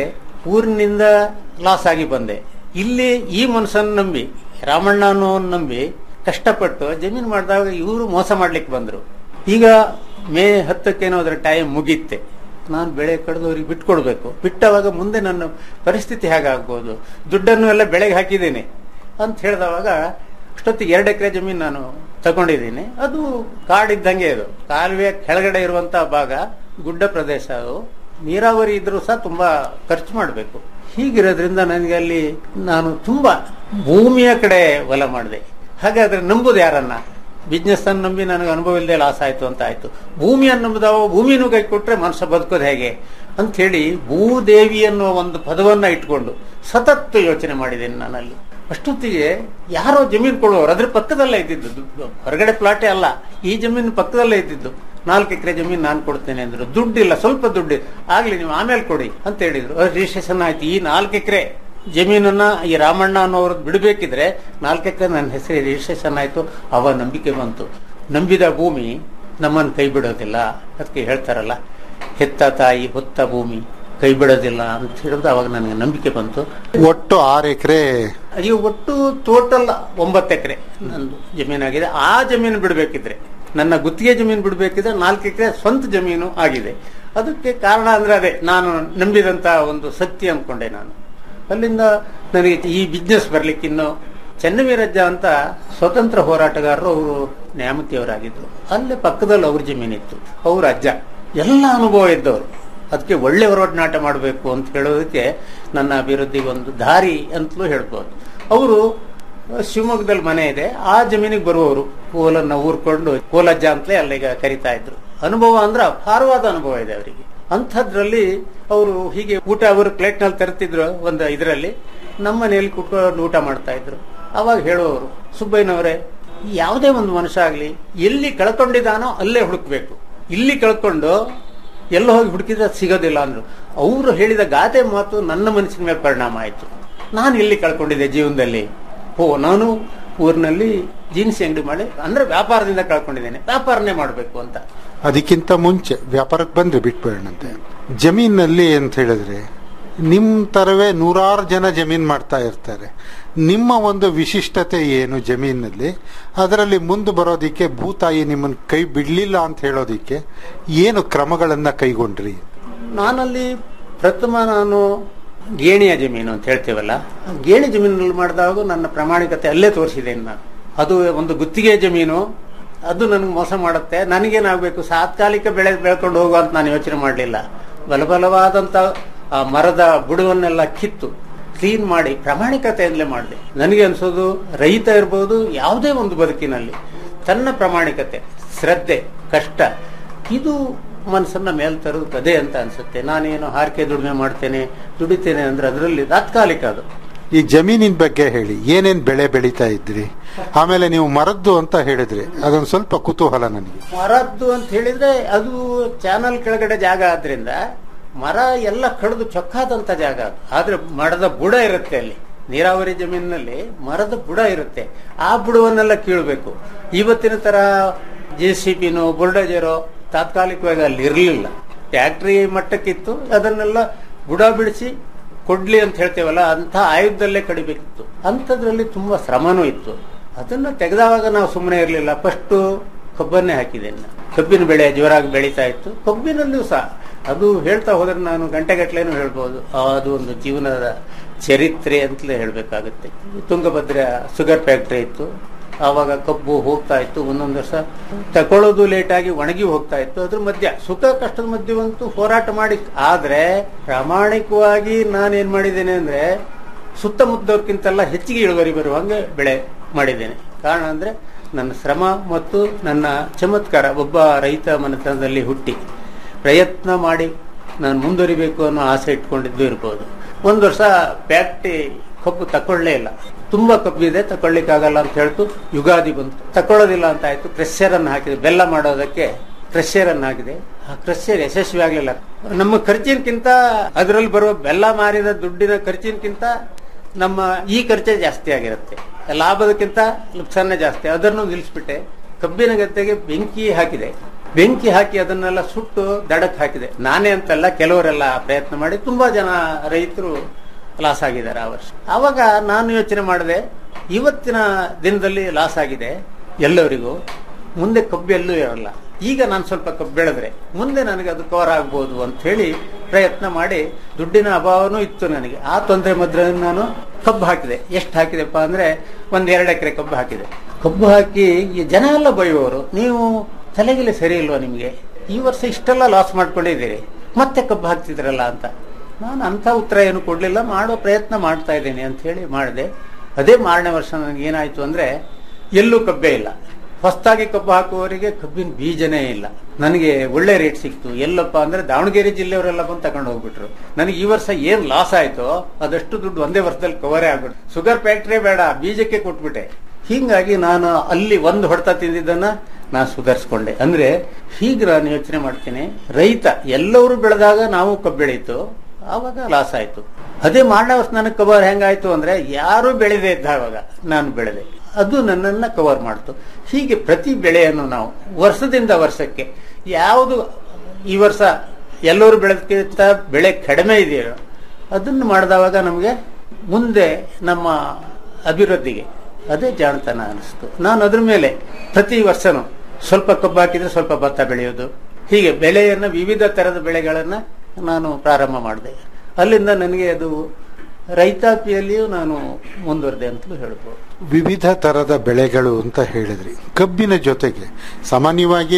ಊರಿನಿಂದ ಲಾಸ್ ಆಗಿ ಬಂದೆ ಇಲ್ಲಿ ಈ ಮನುಷ್ಯನ ನಂಬಿ ರಾಮಣ್ಣ ಅನ್ನೋನ್ ನಂಬಿ ಕಷ್ಟಪಟ್ಟು ಜಮೀನು ಮಾಡಿದಾಗ ಇವರು ಮೋಸ ಮಾಡ್ಲಿಕ್ಕೆ ಬಂದ್ರು ಈಗ ಮೇ ಹತ್ತಕ್ಕೇನೋ ಅದರ ಟೈಮ್ ಮುಗೀತೆ ನಾನು ಬೆಳೆ ಕಳೆದು ಅವ್ರಿಗೆ ಬಿಟ್ಕೊಡ್ಬೇಕು ಬಿಟ್ಟವಾಗ ಮುಂದೆ ನನ್ನ ಪರಿಸ್ಥಿತಿ ಹೇಗಾಗ್ಬೋದು ದುಡ್ಡನ್ನು ಎಲ್ಲ ಬೆಳೆಗೆ ಹಾಕಿದ್ದೇನೆ ಅಂತ ಹೇಳಿದವಾಗ ಅಷ್ಟೊತ್ತಿಗೆ ಎರಡು ಎಕರೆ ಜಮೀನು ನಾನು ತಗೊಂಡಿದ್ದೀನಿ ಅದು ಕಾಡಿದ್ದಂಗೆ ಅದು ಕಾಲುವೆ ಕೆಳಗಡೆ ಇರುವಂತಹ ಭಾಗ ಗುಡ್ಡ ಪ್ರದೇಶ ಅದು ನೀರಾವರಿ ಇದ್ರೂ ಸಹ ತುಂಬಾ ಖರ್ಚು ಮಾಡಬೇಕು ಹೀಗಿರೋದ್ರಿಂದ ನನಗೆ ಅಲ್ಲಿ ನಾನು ತುಂಬಾ ಭೂಮಿಯ ಕಡೆ ಒಲ ಮಾಡಿದೆ ಹಾಗಾದ್ರೆ ನಂಬುದು ಯಾರನ್ನ ಬಿಸ್ನೆಸ್ ಅನ್ನು ನಂಬಿ ನನಗೆ ಅನುಭವ ಇಲ್ಲದೆ ಲಾಸ್ ಆಯ್ತು ಅಂತ ಆಯ್ತು ಭೂಮಿಯನ್ನು ನಂಬಿದವ ಭೂಮಿನೂ ಕೈ ಕೊಟ್ರೆ ಮನುಷ್ಯ ಬದುಕೋದು ಹೇಗೆ ಅಂತ ಹೇಳಿ ಭೂದೇವಿ ಅನ್ನುವ ಒಂದು ಪದವನ್ನ ಇಟ್ಕೊಂಡು ಸತತ್ ಯೋಚನೆ ಮಾಡಿದ್ದೇನೆ ನಾನಲ್ಲಿ ಅಷ್ಟೊತ್ತಿಗೆ ಯಾರೋ ಜಮೀನು ಕೊಡುವವರು ಅದ್ರ ಪಕ್ಕದಲ್ಲೇ ಇದ್ದಿದ್ದು ಹೊರಗಡೆ ಪ್ಲಾಟೇ ಅಲ್ಲ ಈ ಜಮೀನು ಪಕ್ಕದಲ್ಲೇ ಇದ್ದಿದ್ದು ನಾಲ್ಕು ಎಕರೆ ಜಮೀನು ನಾನು ಕೊಡ್ತೇನೆ ಅಂದ್ರು ದುಡ್ಡಿಲ್ಲ ಸ್ವಲ್ಪ ದುಡ್ಡು ಆಗ್ಲಿ ನೀವು ಆಮೇಲೆ ಕೊಡಿ ಅಂತ ಹೇಳಿದ್ರು ರಿಜಿಸ್ಟ್ರೇಷನ್ ಆಯ್ತು ಈ ನಾಲ್ಕು ಎಕರೆ ಜಮೀನನ್ನ ಈ ರಾಮಣ್ಣ ಅನ್ನೋರು ಬಿಡಬೇಕಿದ್ರೆ ನಾಲ್ಕು ಎಕರೆ ನನ್ನ ಹೆಸರು ರಿಜಿಸ್ಟ್ರೇಷನ್ ಆಯ್ತು ಅವ ನಂಬಿಕೆ ಬಂತು ನಂಬಿದ ಭೂಮಿ ನಮ್ಮನ್ನು ಕೈ ಬಿಡೋದಿಲ್ಲ ಅದಕ್ಕೆ ಹೇಳ್ತಾರಲ್ಲ ಹೆತ್ತ ತಾಯಿ ಹೊತ್ತ ಭೂಮಿ ಕೈ ಬಿಡೋದಿಲ್ಲ ಅಂತ ಹೇಳಿದ್ರೆ ಅವಾಗ ನನಗೆ ನಂಬಿಕೆ ಬಂತು ಒಟ್ಟು ಆರು ಎಕರೆ ಈಗ ಒಟ್ಟು ಟೋಟಲ್ ಒಂಬತ್ತು ಎಕರೆ ನಂದು ಜಮೀನಾಗಿದೆ ಆ ಜಮೀನು ಬಿಡಬೇಕಿದ್ರೆ ನನ್ನ ಗುತ್ತಿಗೆ ಜಮೀನು ಬಿಡಬೇಕಿದ್ರೆ ನಾಲ್ಕು ಎಕರೆ ಸ್ವಂತ ಜಮೀನು ಆಗಿದೆ ಅದಕ್ಕೆ ಕಾರಣ ಅಂದ್ರೆ ಅದೇ ನಾನು ನಂಬಿದಂತ ಒಂದು ಸತ್ಯ ಅನ್ಕೊಂಡೆ ನಾನು ಅಲ್ಲಿಂದ ನನಗೆ ಈ ಬಿಸ್ನೆಸ್ ಬರ್ಲಿಕ್ಕೆ ಇನ್ನು ಚೆನ್ನವೀರಜ್ಜ ಅಂತ ಸ್ವತಂತ್ರ ಹೋರಾಟಗಾರರು ಅವರು ನ್ಯಾಮತಿಯವರಾಗಿದ್ರು ಅಲ್ಲೇ ಪಕ್ಕದಲ್ಲಿ ಅವ್ರ ಜಮೀನಿತ್ತು ಅವ್ರ ಅಜ್ಜ ಎಲ್ಲ ಅನುಭವ ಇದ್ದವರು ಅದಕ್ಕೆ ಒಳ್ಳೆ ಹೊರನಾಟ ಮಾಡಬೇಕು ಅಂತ ಹೇಳೋದಕ್ಕೆ ನನ್ನ ಅಭಿವೃದ್ಧಿಗೆ ಒಂದು ದಾರಿ ಅಂತಲೂ ಹೇಳ್ಬೋದು ಅವರು ಶಿವಮೊಗ್ಗದಲ್ಲಿ ಮನೆ ಇದೆ ಆ ಜಮೀನಿಗೆ ಬರುವವರು ಕೋಲನ್ನ ಊರ್ಕೊಂಡು ಕೋಲಜ್ಜ ಅಂತಲೇ ಅಲ್ಲಿಗ ಕರಿತಾ ಇದ್ರು ಅನುಭವ ಅಂದ್ರೆ ಅಪಾರವಾದ ಅನುಭವ ಇದೆ ಅವರಿಗೆ ಅಂಥದ್ರಲ್ಲಿ ಅವರು ಹೀಗೆ ಊಟ ಅವರು ಪ್ಲೇಟ್ ನಲ್ಲಿ ತರ್ತಿದ್ರು ಒಂದು ಇದರಲ್ಲಿ ನಮ್ಮ ಮನೆಯಲ್ಲಿ ಕುತ್ಕೊಂಡು ಊಟ ಮಾಡ್ತಾ ಇದ್ರು ಅವಾಗ ಹೇಳುವವರು ಸುಬ್ಬಯ್ಯನವರೇ ಯಾವುದೇ ಒಂದು ಮನುಷ್ಯ ಆಗ್ಲಿ ಎಲ್ಲಿ ಕಳ್ಕೊಂಡಿದ್ದಾನೋ ಅಲ್ಲೇ ಹುಡುಕ್ಬೇಕು ಇಲ್ಲಿ ಕಳ್ಕೊಂಡು ಎಲ್ಲ ಹೋಗಿ ಹುಡುಕಿದ್ರೆ ಸಿಗೋದಿಲ್ಲ ಅಂದ್ರು ಅವರು ಹೇಳಿದ ಗಾದೆ ಮಾತು ನನ್ನ ಮನಸ್ಸಿನ ಮೇಲೆ ಪರಿಣಾಮ ಆಯ್ತು ನಾನು ಎಲ್ಲಿ ಕಳ್ಕೊಂಡಿದ್ದೆ ಜೀವನದಲ್ಲಿ ಓ ನಾನು ಊರಿನಲ್ಲಿ ಜೀನ್ಸ್ ಅಂಗಡಿ ಮಾಡಿ ಅಂದ್ರೆ ವ್ಯಾಪಾರದಿಂದ ಕಳ್ಕೊಂಡಿದ್ದೇನೆ ವ್ಯಾಪಾರನೇ ಮಾಡಬೇಕು ಅಂತ ಅದಕ್ಕಿಂತ ಮುಂಚೆ ವ್ಯಾಪಾರಕ್ಕೆ ಬಂದ್ರೆ ಬಿಟ್ಬೇಡಂತೆ ಜಮೀನಲ್ಲಿ ಅಂತ ಹೇಳಿದ್ರೆ ನಿಮ್ ತರವೇ ನೂರಾರು ಜನ ಜಮೀನ್ ಮಾಡ್ತಾ ಇರ್ತಾರೆ ನಿಮ್ಮ ಒಂದು ವಿಶಿಷ್ಟತೆ ಏನು ಜಮೀನಲ್ಲಿ ಅದರಲ್ಲಿ ಮುಂದೆ ಬರೋದಿಕ್ಕೆ ಭೂತಾಯಿ ನಿಮ್ಮನ್ನ ಕೈ ಬಿಡ್ಲಿಲ್ಲ ಅಂತ ಹೇಳೋದಿಕ್ಕೆ ಏನು ಕ್ರಮಗಳನ್ನ ಕೈಗೊಂಡ್ರಿ ನಾನಲ್ಲಿ ಪ್ರಥಮ ನಾನು ಗೇಣಿಯ ಜಮೀನು ಅಂತ ಹೇಳ್ತೇವಲ್ಲ ಆ ಗೇಣಿ ಜಮೀನಲ್ಲಿ ಮಾಡಿದಾಗ ನನ್ನ ಪ್ರಾಮಾಣಿಕತೆ ಅಲ್ಲೇ ತೋರಿಸಿದ್ದೇನೆ ನಾನು ಅದು ಒಂದು ಗುತ್ತಿಗೆ ಜಮೀನು ಅದು ನನಗೆ ಮೋಸ ಮಾಡುತ್ತೆ ನನಗೇನಾಗಬೇಕು ತಾತ್ಕಾಲಿಕ ಬೆಳೆ ಬೆಳ್ಕೊಂಡು ಹೋಗುವ ಅಂತ ನಾನು ಯೋಚನೆ ಮಾಡಲಿಲ್ಲ ಬಲಬಲವಾದಂತ ಆ ಮರದ ಬುಡವನ್ನೆಲ್ಲ ಕಿತ್ತು ಕ್ಲೀನ್ ಮಾಡಿ ಪ್ರಾಮಾಣಿಕತೆಯಿಂದಲೇ ಮಾಡಿದೆ ನನಗೆ ಅನ್ಸೋದು ರೈತ ಇರ್ಬೋದು ಯಾವುದೇ ಒಂದು ಬದುಕಿನಲ್ಲಿ ತನ್ನ ಪ್ರಾಮಾಣಿಕತೆ ಶ್ರದ್ಧೆ ಕಷ್ಟ ಇದು ಮನಸ್ಸನ್ನ ಮೇಲ್ ತರೋದು ಅದೇ ಅಂತ ಅನ್ಸುತ್ತೆ ನಾನೇನು ಹಾರಿಕೆ ದುಡಿಮೆ ಮಾಡ್ತೇನೆ ದುಡಿತೇನೆ ಅಂದ್ರೆ ಅದರಲ್ಲಿ ತಾತ್ಕಾಲಿಕ ಅದು ಈ ಜಮೀನಿನ ಬಗ್ಗೆ ಹೇಳಿ ಏನೇನ್ ಬೆಳೆ ಬೆಳೀತಾ ಇದ್ರಿ ಆಮೇಲೆ ನೀವು ಮರದ್ದು ಅಂತ ಹೇಳಿದ್ರಿ ಅದೊಂದು ಸ್ವಲ್ಪ ಕುತೂಹಲ ನನಗೆ ಮರದ್ದು ಅಂತ ಹೇಳಿದ್ರೆ ಅದು ಚಾನಲ್ ಕೆಳಗಡೆ ಜಾಗ ಆದ್ರಿಂದ ಮರ ಎಲ್ಲ ಕಡಿದು ಚೊಕ್ಕಾದಂತ ಜಾಗ ಅದು ಆದ್ರೆ ಮರದ ಬುಡ ಇರುತ್ತೆ ಅಲ್ಲಿ ನೀರಾವರಿ ಜಮೀನಿನಲ್ಲಿ ಮರದ ಬುಡ ಇರುತ್ತೆ ಆ ಬುಡವನ್ನೆಲ್ಲ ಕೀಳ್ಬೇಕು ಇವತ್ತಿನ ತರ ಜೆ ಸಿ ಪಿನೋ ಬುಲ್ಡೋಜರೋ ತಾತ್ಕಾಲಿಕವಾಗಿ ಅಲ್ಲಿ ಇರಲಿಲ್ಲ ಟ್ಯಾಕ್ಟ್ರಿ ಮಟ್ಟಕ್ಕಿತ್ತು ಅದನ್ನೆಲ್ಲ ಬುಡ ಬಿಡಿಸಿ ಕೊಡ್ಲಿ ಅಂತ ಹೇಳ್ತೇವಲ್ಲ ಅಂತ ಆಯುಧದಲ್ಲೇ ಕಡಿಬೇಕಿತ್ತು ಅಂಥದ್ರಲ್ಲಿ ತುಂಬಾ ಶ್ರಮನೂ ಇತ್ತು ಅದನ್ನ ತೆಗೆದಾಗ ನಾವು ಸುಮ್ಮನೆ ಇರಲಿಲ್ಲ ಫಸ್ಟ್ ಕಬ್ಬನ್ನೇ ಹಾಕಿದ್ದೇನೆ ನಾನು. ಕಬ್ಬಿನ ಬೆಳೆ ಜೋರಾಗಿ ಬೆಳೀತಾ ಇತ್ತು ಕಬ್ಬಿನಲ್ಲೂ ಸಹ ಅದು ಹೇಳ್ತಾ ಹೋದ್ರೆ ನಾನು ಗಂಟೆಗಟ್ಲೆನೂ ಹೇಳ್ಬೋದು ಅದು ಒಂದು ಜೀವನದ ಚರಿತ್ರೆ ಅಂತಲೇ ಹೇಳಬೇಕಾಗುತ್ತೆ ತುಂಗಭದ್ರ ಶುಗರ್ ಫ್ಯಾಕ್ಟ್ರಿ ಇತ್ತು ಆವಾಗ ಕಬ್ಬು ಹೋಗ್ತಾ ಇತ್ತು ಒಂದೊಂದು ವರ್ಷ ತಕೊಳ್ಳೋದು ಲೇಟ್ ಆಗಿ ಒಣಗಿ ಹೋಗ್ತಾ ಇತ್ತು ಅದ್ರ ಮಧ್ಯ ಸುಖ ಕಷ್ಟದ ಮಧ್ಯವಂತೂ ಹೋರಾಟ ಮಾಡಿ ಆದ್ರೆ ಪ್ರಾಮಾಣಿಕವಾಗಿ ನಾನೇನ್ ಮಾಡಿದ್ದೇನೆ ಅಂದ್ರೆ ಸುತ್ತಮುತ್ತದವ್ರಕ್ಕಿಂತೆಲ್ಲ ಹೆಚ್ಚಿಗೆ ಇಳುವರಿ ಬರುವಂಗೆ ಬೆಳೆ ಮಾಡಿದ್ದೇನೆ ಕಾರಣ ಅಂದ್ರೆ ನನ್ನ ಶ್ರಮ ಮತ್ತು ನನ್ನ ಚಮತ್ಕಾರ ಒಬ್ಬ ರೈತ ಮನೆತನದಲ್ಲಿ ಹುಟ್ಟಿ ಪ್ರಯತ್ನ ಮಾಡಿ ನಾನು ಮುಂದುವರಿಬೇಕು ಅನ್ನೋ ಆಸೆ ಇಟ್ಕೊಂಡಿದ್ದು ಇರ್ಬೋದು ಒಂದು ವರ್ಷ ಫ್ಯಾಕ್ಟ್ರಿ ಕಬ್ಬು ತಕೊಳ್ಳೇ ಇಲ್ಲ ತುಂಬಾ ಕಬ್ಬಿದೆ ತಕೊಳ್ಳಿಕ್ಕಾಗಲ್ಲ ಅಂತ ಹೇಳ್ತು ಯುಗಾದಿ ಬಂತು ತಕೊಳ್ಳೋದಿಲ್ಲ ಅಂತ ಆಯ್ತು ಕ್ರೆಷರ್ ಅನ್ನು ಹಾಕಿದೆ ಬೆಲ್ಲ ಮಾಡೋದಕ್ಕೆ ಕ್ರೆಷರ್ ಅನ್ನು ಹಾಕಿದೆ ಆ ಕ್ರೆಷರ್ ಯಶಸ್ವಿ ಆಗ್ಲಿಲ್ಲ ನಮ್ಮ ಖರ್ಚಿನಕ್ಕಿಂತ ಅದರಲ್ಲಿ ಬರುವ ಬೆಲ್ಲ ಮಾರಿದ ದುಡ್ಡಿನ ಖರ್ಚಿನಕ್ಕಿಂತ ನಮ್ಮ ಈ ಖರ್ಚೆ ಜಾಸ್ತಿ ಆಗಿರುತ್ತೆ ಲಾಭದಕ್ಕಿಂತ ನುಕ್ಸಾನೇ ಜಾಸ್ತಿ ಅದನ್ನು ನಿಲ್ಲಿಸ್ಬಿಟ್ಟೆ ಕಬ್ಬಿನ ಗದ್ದೆಗೆ ಬೆಂಕಿ ಹಾಕಿದೆ ಬೆಂಕಿ ಹಾಕಿ ಅದನ್ನೆಲ್ಲ ಸುಟ್ಟು ದಡಕ್ ಹಾಕಿದೆ ನಾನೇ ಅಂತಲ್ಲ ಕೆಲವರೆಲ್ಲ ಪ್ರಯತ್ನ ಮಾಡಿ ತುಂಬಾ ಜನ ರೈತರು ಲಾಸ್ ಆಗಿದ್ದಾರೆ ಆ ವರ್ಷ ಆವಾಗ ನಾನು ಯೋಚನೆ ಮಾಡಿದೆ ಇವತ್ತಿನ ದಿನದಲ್ಲಿ ಲಾಸ್ ಆಗಿದೆ ಎಲ್ಲರಿಗೂ ಮುಂದೆ ಕಬ್ಬು ಎಲ್ಲೂ ಇರಲ್ಲ ಈಗ ನಾನು ಸ್ವಲ್ಪ ಕಬ್ಬು ಬೆಳೆದ್ರೆ ಮುಂದೆ ನನಗೆ ಅದು ಕವರ್ ಆಗ್ಬೋದು ಅಂತ ಹೇಳಿ ಪ್ರಯತ್ನ ಮಾಡಿ ದುಡ್ಡಿನ ಅಭಾವನೂ ಇತ್ತು ನನಗೆ ಆ ತೊಂದರೆ ಮಧ್ಯ ನಾನು ಕಬ್ಬು ಹಾಕಿದೆ ಎಷ್ಟು ಹಾಕಿದೆಪ್ಪ ಅಂದ್ರೆ ಒಂದ್ ಎರಡು ಎಕರೆ ಕಬ್ಬು ಹಾಕಿದೆ ಕಬ್ಬು ಹಾಕಿ ಈ ಜನ ಎಲ್ಲ ಬೈಯೋರು ನೀವು ತಲೆಗಿಲೆ ಸರಿ ಇಲ್ವಾ ನಿಮಗೆ ಈ ವರ್ಷ ಇಷ್ಟೆಲ್ಲ ಲಾಸ್ ಮಾಡ್ಕೊಂಡಿದ್ದೀರಿ ಮತ್ತೆ ಕಬ್ಬು ಹಾಕ್ತಿದ್ರಲ್ಲ ಅಂತ ನಾನು ಅಂತ ಉತ್ತರ ಏನು ಕೊಡ್ಲಿಲ್ಲ ಮಾಡೋ ಪ್ರಯತ್ನ ಮಾಡ್ತಾ ಇದ್ದೇನೆ ಅಂತ ಹೇಳಿ ಮಾಡಿದೆ ಅದೇ ಮಾರನೇ ವರ್ಷ ನನಗೆ ಏನಾಯ್ತು ಅಂದ್ರೆ ಎಲ್ಲೂ ಕಬ್ಬೆ ಇಲ್ಲ ಹೊಸದಾಗಿ ಕಬ್ಬು ಹಾಕುವವರಿಗೆ ಕಬ್ಬಿನ ಬೀಜನೇ ಇಲ್ಲ ನನಗೆ ಒಳ್ಳೆ ರೇಟ್ ಸಿಕ್ತು ಎಲ್ಲಪ್ಪ ಅಂದ್ರೆ ದಾವಣಗೆರೆ ಜಿಲ್ಲೆಯವರೆಲ್ಲ ಬಂದು ತಗೊಂಡು ಹೋಗ್ಬಿಟ್ರು ನನಗೆ ಈ ವರ್ಷ ಏನ್ ಲಾಸ್ ಆಯ್ತೋ ಅದಷ್ಟು ದುಡ್ಡು ಒಂದೇ ವರ್ಷದಲ್ಲಿ ಕವರೇ ಆಗ್ಬಿಟ್ಟು ಶುಗರ್ ಫ್ಯಾಕ್ಟ್ರಿ ಬೇಡ ಬೀಜಕ್ಕೆ ಕೊಟ್ಬಿಟ್ಟೆ ಹೀಗಾಗಿ ನಾನು ಅಲ್ಲಿ ಒಂದು ಹೊಡೆತ ತಿಂದಿದ್ದನ್ನ ನಾನು ಸುಧಾರಿಸ್ಕೊಂಡೆ ಅಂದ್ರೆ ಹೀಗೆ ನಾನು ಯೋಚನೆ ಮಾಡ್ತೀನಿ ರೈತ ಎಲ್ಲರೂ ಬೆಳೆದಾಗ ನಾವು ಕಬ್ಬು ಬೆಳೀತು ಆವಾಗ ಲಾಸ್ ಆಯ್ತು ಅದೇ ಮಾರನೇ ವರ್ಷ ನನಗೆ ಕವರ್ ಹೆಂಗಾಯ್ತು ಅಂದ್ರೆ ಯಾರು ಬೆಳೆದೇ ಇದ್ದಾಗ ನಾನು ಬೆಳೆದೆ ಅದು ನನ್ನನ್ನ ಕವರ್ ಮಾಡ್ತು ಹೀಗೆ ಪ್ರತಿ ಬೆಳೆಯನ್ನು ನಾವು ವರ್ಷದಿಂದ ವರ್ಷಕ್ಕೆ ಯಾವುದು ಈ ವರ್ಷ ಎಲ್ಲರೂ ಬೆಳೆದಕ್ಕಿಂತ ಬೆಳೆ ಕಡಿಮೆ ಇದೆಯೋ ಅದನ್ನು ಮಾಡಿದವಾಗ ನಮಗೆ ಮುಂದೆ ನಮ್ಮ ಅಭಿವೃದ್ಧಿಗೆ ಅದೇ ಜಾಣತನ ಅನಿಸ್ತು ನಾನು ಅದ್ರ ಮೇಲೆ ಪ್ರತಿ ವರ್ಷನೂ ಸ್ವಲ್ಪ ಕಬ್ಬು ಹಾಕಿದ್ರೆ ಸ್ವಲ್ಪ ಭತ್ತ ಬೆಳೆಯೋದು ಹೀಗೆ ಬೆಳೆಯನ್ನು ವಿವಿಧ ತರದ ಬೆಳೆಗಳನ್ನ ನಾನು ಪ್ರಾರಂಭ ಮಾಡಿದೆ ಅಲ್ಲಿಂದ ನನಗೆ ಅದು ರೈತಾಪಿಯಲ್ಲಿಯೂ ನಾನು ಮುಂದುವರೆದೆ ಅಂತಲೂ ಹೇಳ್ಬೋದು ವಿವಿಧ ತರದ ಬೆಳೆಗಳು ಅಂತ ಹೇಳಿದ್ರಿ ಕಬ್ಬಿನ ಜೊತೆಗೆ ಸಾಮಾನ್ಯವಾಗಿ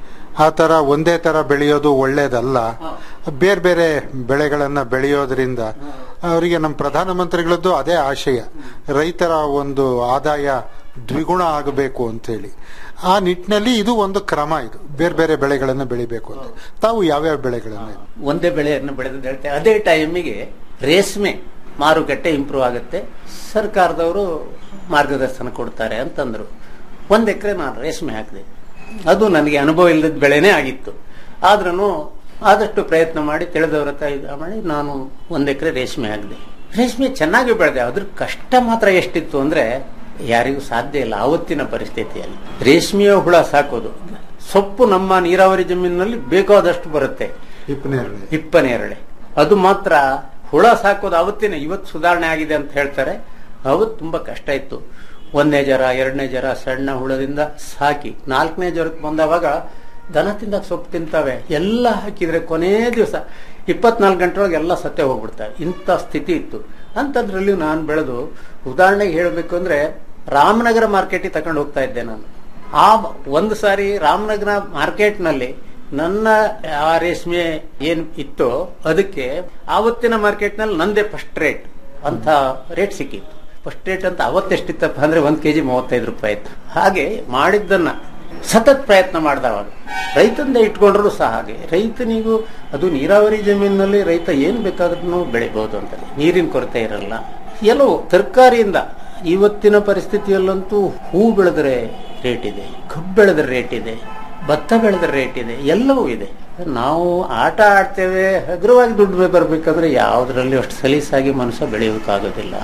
ಆ ತರ ಒಂದೇ ತರ ಬೆಳೆಯೋದು ಒಳ್ಳೇದಲ್ಲ ಬೇರೆ ಬೇರೆ ಬೆಳೆಗಳನ್ನ ಬೆಳೆಯೋದ್ರಿಂದ ಅವರಿಗೆ ನಮ್ಮ ಪ್ರಧಾನಮಂತ್ರಿಗಳದ್ದು ಅದೇ ಆಶಯ ರೈತರ ಒಂದು ಆದಾಯ ದ್ವಿಗುಣ ಆಗಬೇಕು ಅಂತೇಳಿ ಆ ನಿಟ್ಟಿನಲ್ಲಿ ಇದು ಒಂದು ಕ್ರಮ ಇದು ಬೇರೆ ಬೇರೆ ಬೆಳೆಗಳನ್ನ ಬೆಳಿಬೇಕು ಅಂತ ತಾವು ಯಾವ್ಯಾವ ಬೆಳೆಗಳನ್ನ ಒಂದೇ ಬೆಳೆಯನ್ನು ಬೆಳೆದು ಹೇಳ್ತೇವೆ ಅದೇ ಟೈಮಿಗೆ ರೇಷ್ಮೆ ಮಾರುಕಟ್ಟೆ ಇಂಪ್ರೂವ್ ಆಗುತ್ತೆ ಸರ್ಕಾರದವರು ಮಾರ್ಗದರ್ಶನ ಕೊಡ್ತಾರೆ ಅಂತಂದ್ರು ಒಂದ್ ಎಕರೆ ನಾನು ರೇಷ್ಮೆ ಹಾಕಿದೆ ಅದು ನನಗೆ ಅನುಭವ ಇಲ್ಲದ ಬೆಳೆನೇ ಆಗಿತ್ತು ಆದ್ರೂ ಆದಷ್ಟು ಪ್ರಯತ್ನ ಮಾಡಿ ತಿಳಿದವರ ಹತ್ರ ಇದು ಮಾಡಿ ನಾನು ಒಂದ್ ಎಕರೆ ರೇಷ್ಮೆ ಹಾಕಿದೆ ರೇಷ್ಮೆ ಚೆನ್ನಾಗಿ ಬೆಳೆದೆ ಅದ್ರ ಕಷ್ಟ ಮಾತ್ರ ಎಷ್ಟಿತ್ತು ಅಂದ್ರೆ ಯಾರಿಗೂ ಸಾಧ್ಯ ಇಲ್ಲ ಆವತ್ತಿನ ಪರಿಸ್ಥಿತಿಯಲ್ಲಿ ರೇಷ್ಮೆಯ ಹುಳ ಸಾಕೋದು ಸೊಪ್ಪು ನಮ್ಮ ನೀರಾವರಿ ಜಮೀನಿನಲ್ಲಿ ಬೇಕಾದಷ್ಟು ಬರುತ್ತೆ ಹಿಪ್ಪನೇರಳೆ ಹಿಪ್ಪನೇರಳೆ ಅದು ಮಾತ್ರ ಹುಳ ಸಾಕೋದು ಅವತ್ತಿನ ಇವತ್ತು ಸುಧಾರಣೆ ಆಗಿದೆ ಅಂತ ಹೇಳ್ತಾರೆ ಅವತ್ತು ತುಂಬಾ ಕಷ್ಟ ಇತ್ತು ಒಂದನೇ ಜ್ವರ ಎರಡನೇ ಜ್ವರ ಸಣ್ಣ ಹುಳದಿಂದ ಸಾಕಿ ನಾಲ್ಕನೇ ಜ್ವರಕ್ಕೆ ಬಂದವಾಗ ದನ ತಿಂದಾಗ ಸೊಪ್ಪು ತಿಂತಾವೆ ಎಲ್ಲ ಹಾಕಿದ್ರೆ ಕೊನೇ ದಿವಸ ಇಪ್ಪತ್ನಾಲ್ಕು ಗಂಟೆ ಒಳಗೆ ಎಲ್ಲ ಸತ್ಯ ಹೋಗ್ಬಿಡ್ತವೆ ಇಂಥ ಸ್ಥಿತಿ ಇತ್ತು ಅಂಥದ್ರಲ್ಲಿ ನಾನು ಬೆಳೆದು ಉದಾಹರಣೆಗೆ ಹೇಳಬೇಕು ಅಂದ್ರೆ ರಾಮನಗರ ಮಾರ್ಕೆಟಿಗೆ ತಗೊಂಡು ಹೋಗ್ತಾ ಇದ್ದೆ ನಾನು ಆ ಒಂದು ಸಾರಿ ರಾಮನಗರ ಮಾರ್ಕೆಟ್ನಲ್ಲಿ ನನ್ನ ಆ ರೇಷ್ಮೆ ಏನ್ ಇತ್ತೋ ಅದಕ್ಕೆ ಆವತ್ತಿನ ಮಾರ್ಕೆಟ್ನಲ್ಲಿ ನಂದೇ ಫಸ್ಟ್ ರೇಟ್ ಅಂತ ರೇಟ್ ಸಿಕ್ಕಿತ್ತು ಫಸ್ಟ್ ರೇಟ್ ಅಂತ ಅವತ್ತೆಷ್ಟಿತ್ತಪ್ಪ ಅಂದ್ರೆ ಒಂದ್ ಕೆಜಿ ಮೂವತ್ತೈದು ರೂಪಾಯಿ ಇತ್ತು ಹಾಗೆ ಮಾಡಿದ್ದನ್ನ ಸತತ್ ಪ್ರಯತ್ನ ಮಾಡಿದವಾಗ ರೈತಂದ ಇಟ್ಕೊಂಡ್ರು ಸಹ ಹಾಗೆ ರೈತನಿಗೂ ಅದು ನೀರಾವರಿ ಜಮೀನಿನಲ್ಲಿ ರೈತ ಏನ್ ಬೇಕಾದ್ರೂ ಬೆಳಿಬಹುದು ಅಂತ ನೀರಿನ ಕೊರತೆ ಇರಲ್ಲ ಎಲ್ಲವೂ ತರಕಾರಿಯಿಂದ ಇವತ್ತಿನ ಪರಿಸ್ಥಿತಿಯಲ್ಲಂತೂ ಹೂ ಬೆಳೆದ್ರೆ ರೇಟ್ ಇದೆ ಕಬ್ಬು ಬೆಳೆದ್ರೆ ರೇಟ್ ಇದೆ ಭತ್ತ ಬೆಳೆದ್ರೆ ರೇಟ್ ಇದೆ ಎಲ್ಲವೂ ಇದೆ ನಾವು ಆಟ ಆಡ್ತೇವೆ ಹಗುರವಾಗಿ ದುಡ್ಡು ಬರ್ಬೇಕಂದ್ರೆ ಯಾವ್ದ್ರಲ್ಲಿ ಅಷ್ಟು ಸಲೀಸಾಗಿ ಮನುಷ್ಯ ಬೆಳೆಯೋದಕ್ಕಾಗೋದಿಲ್ಲ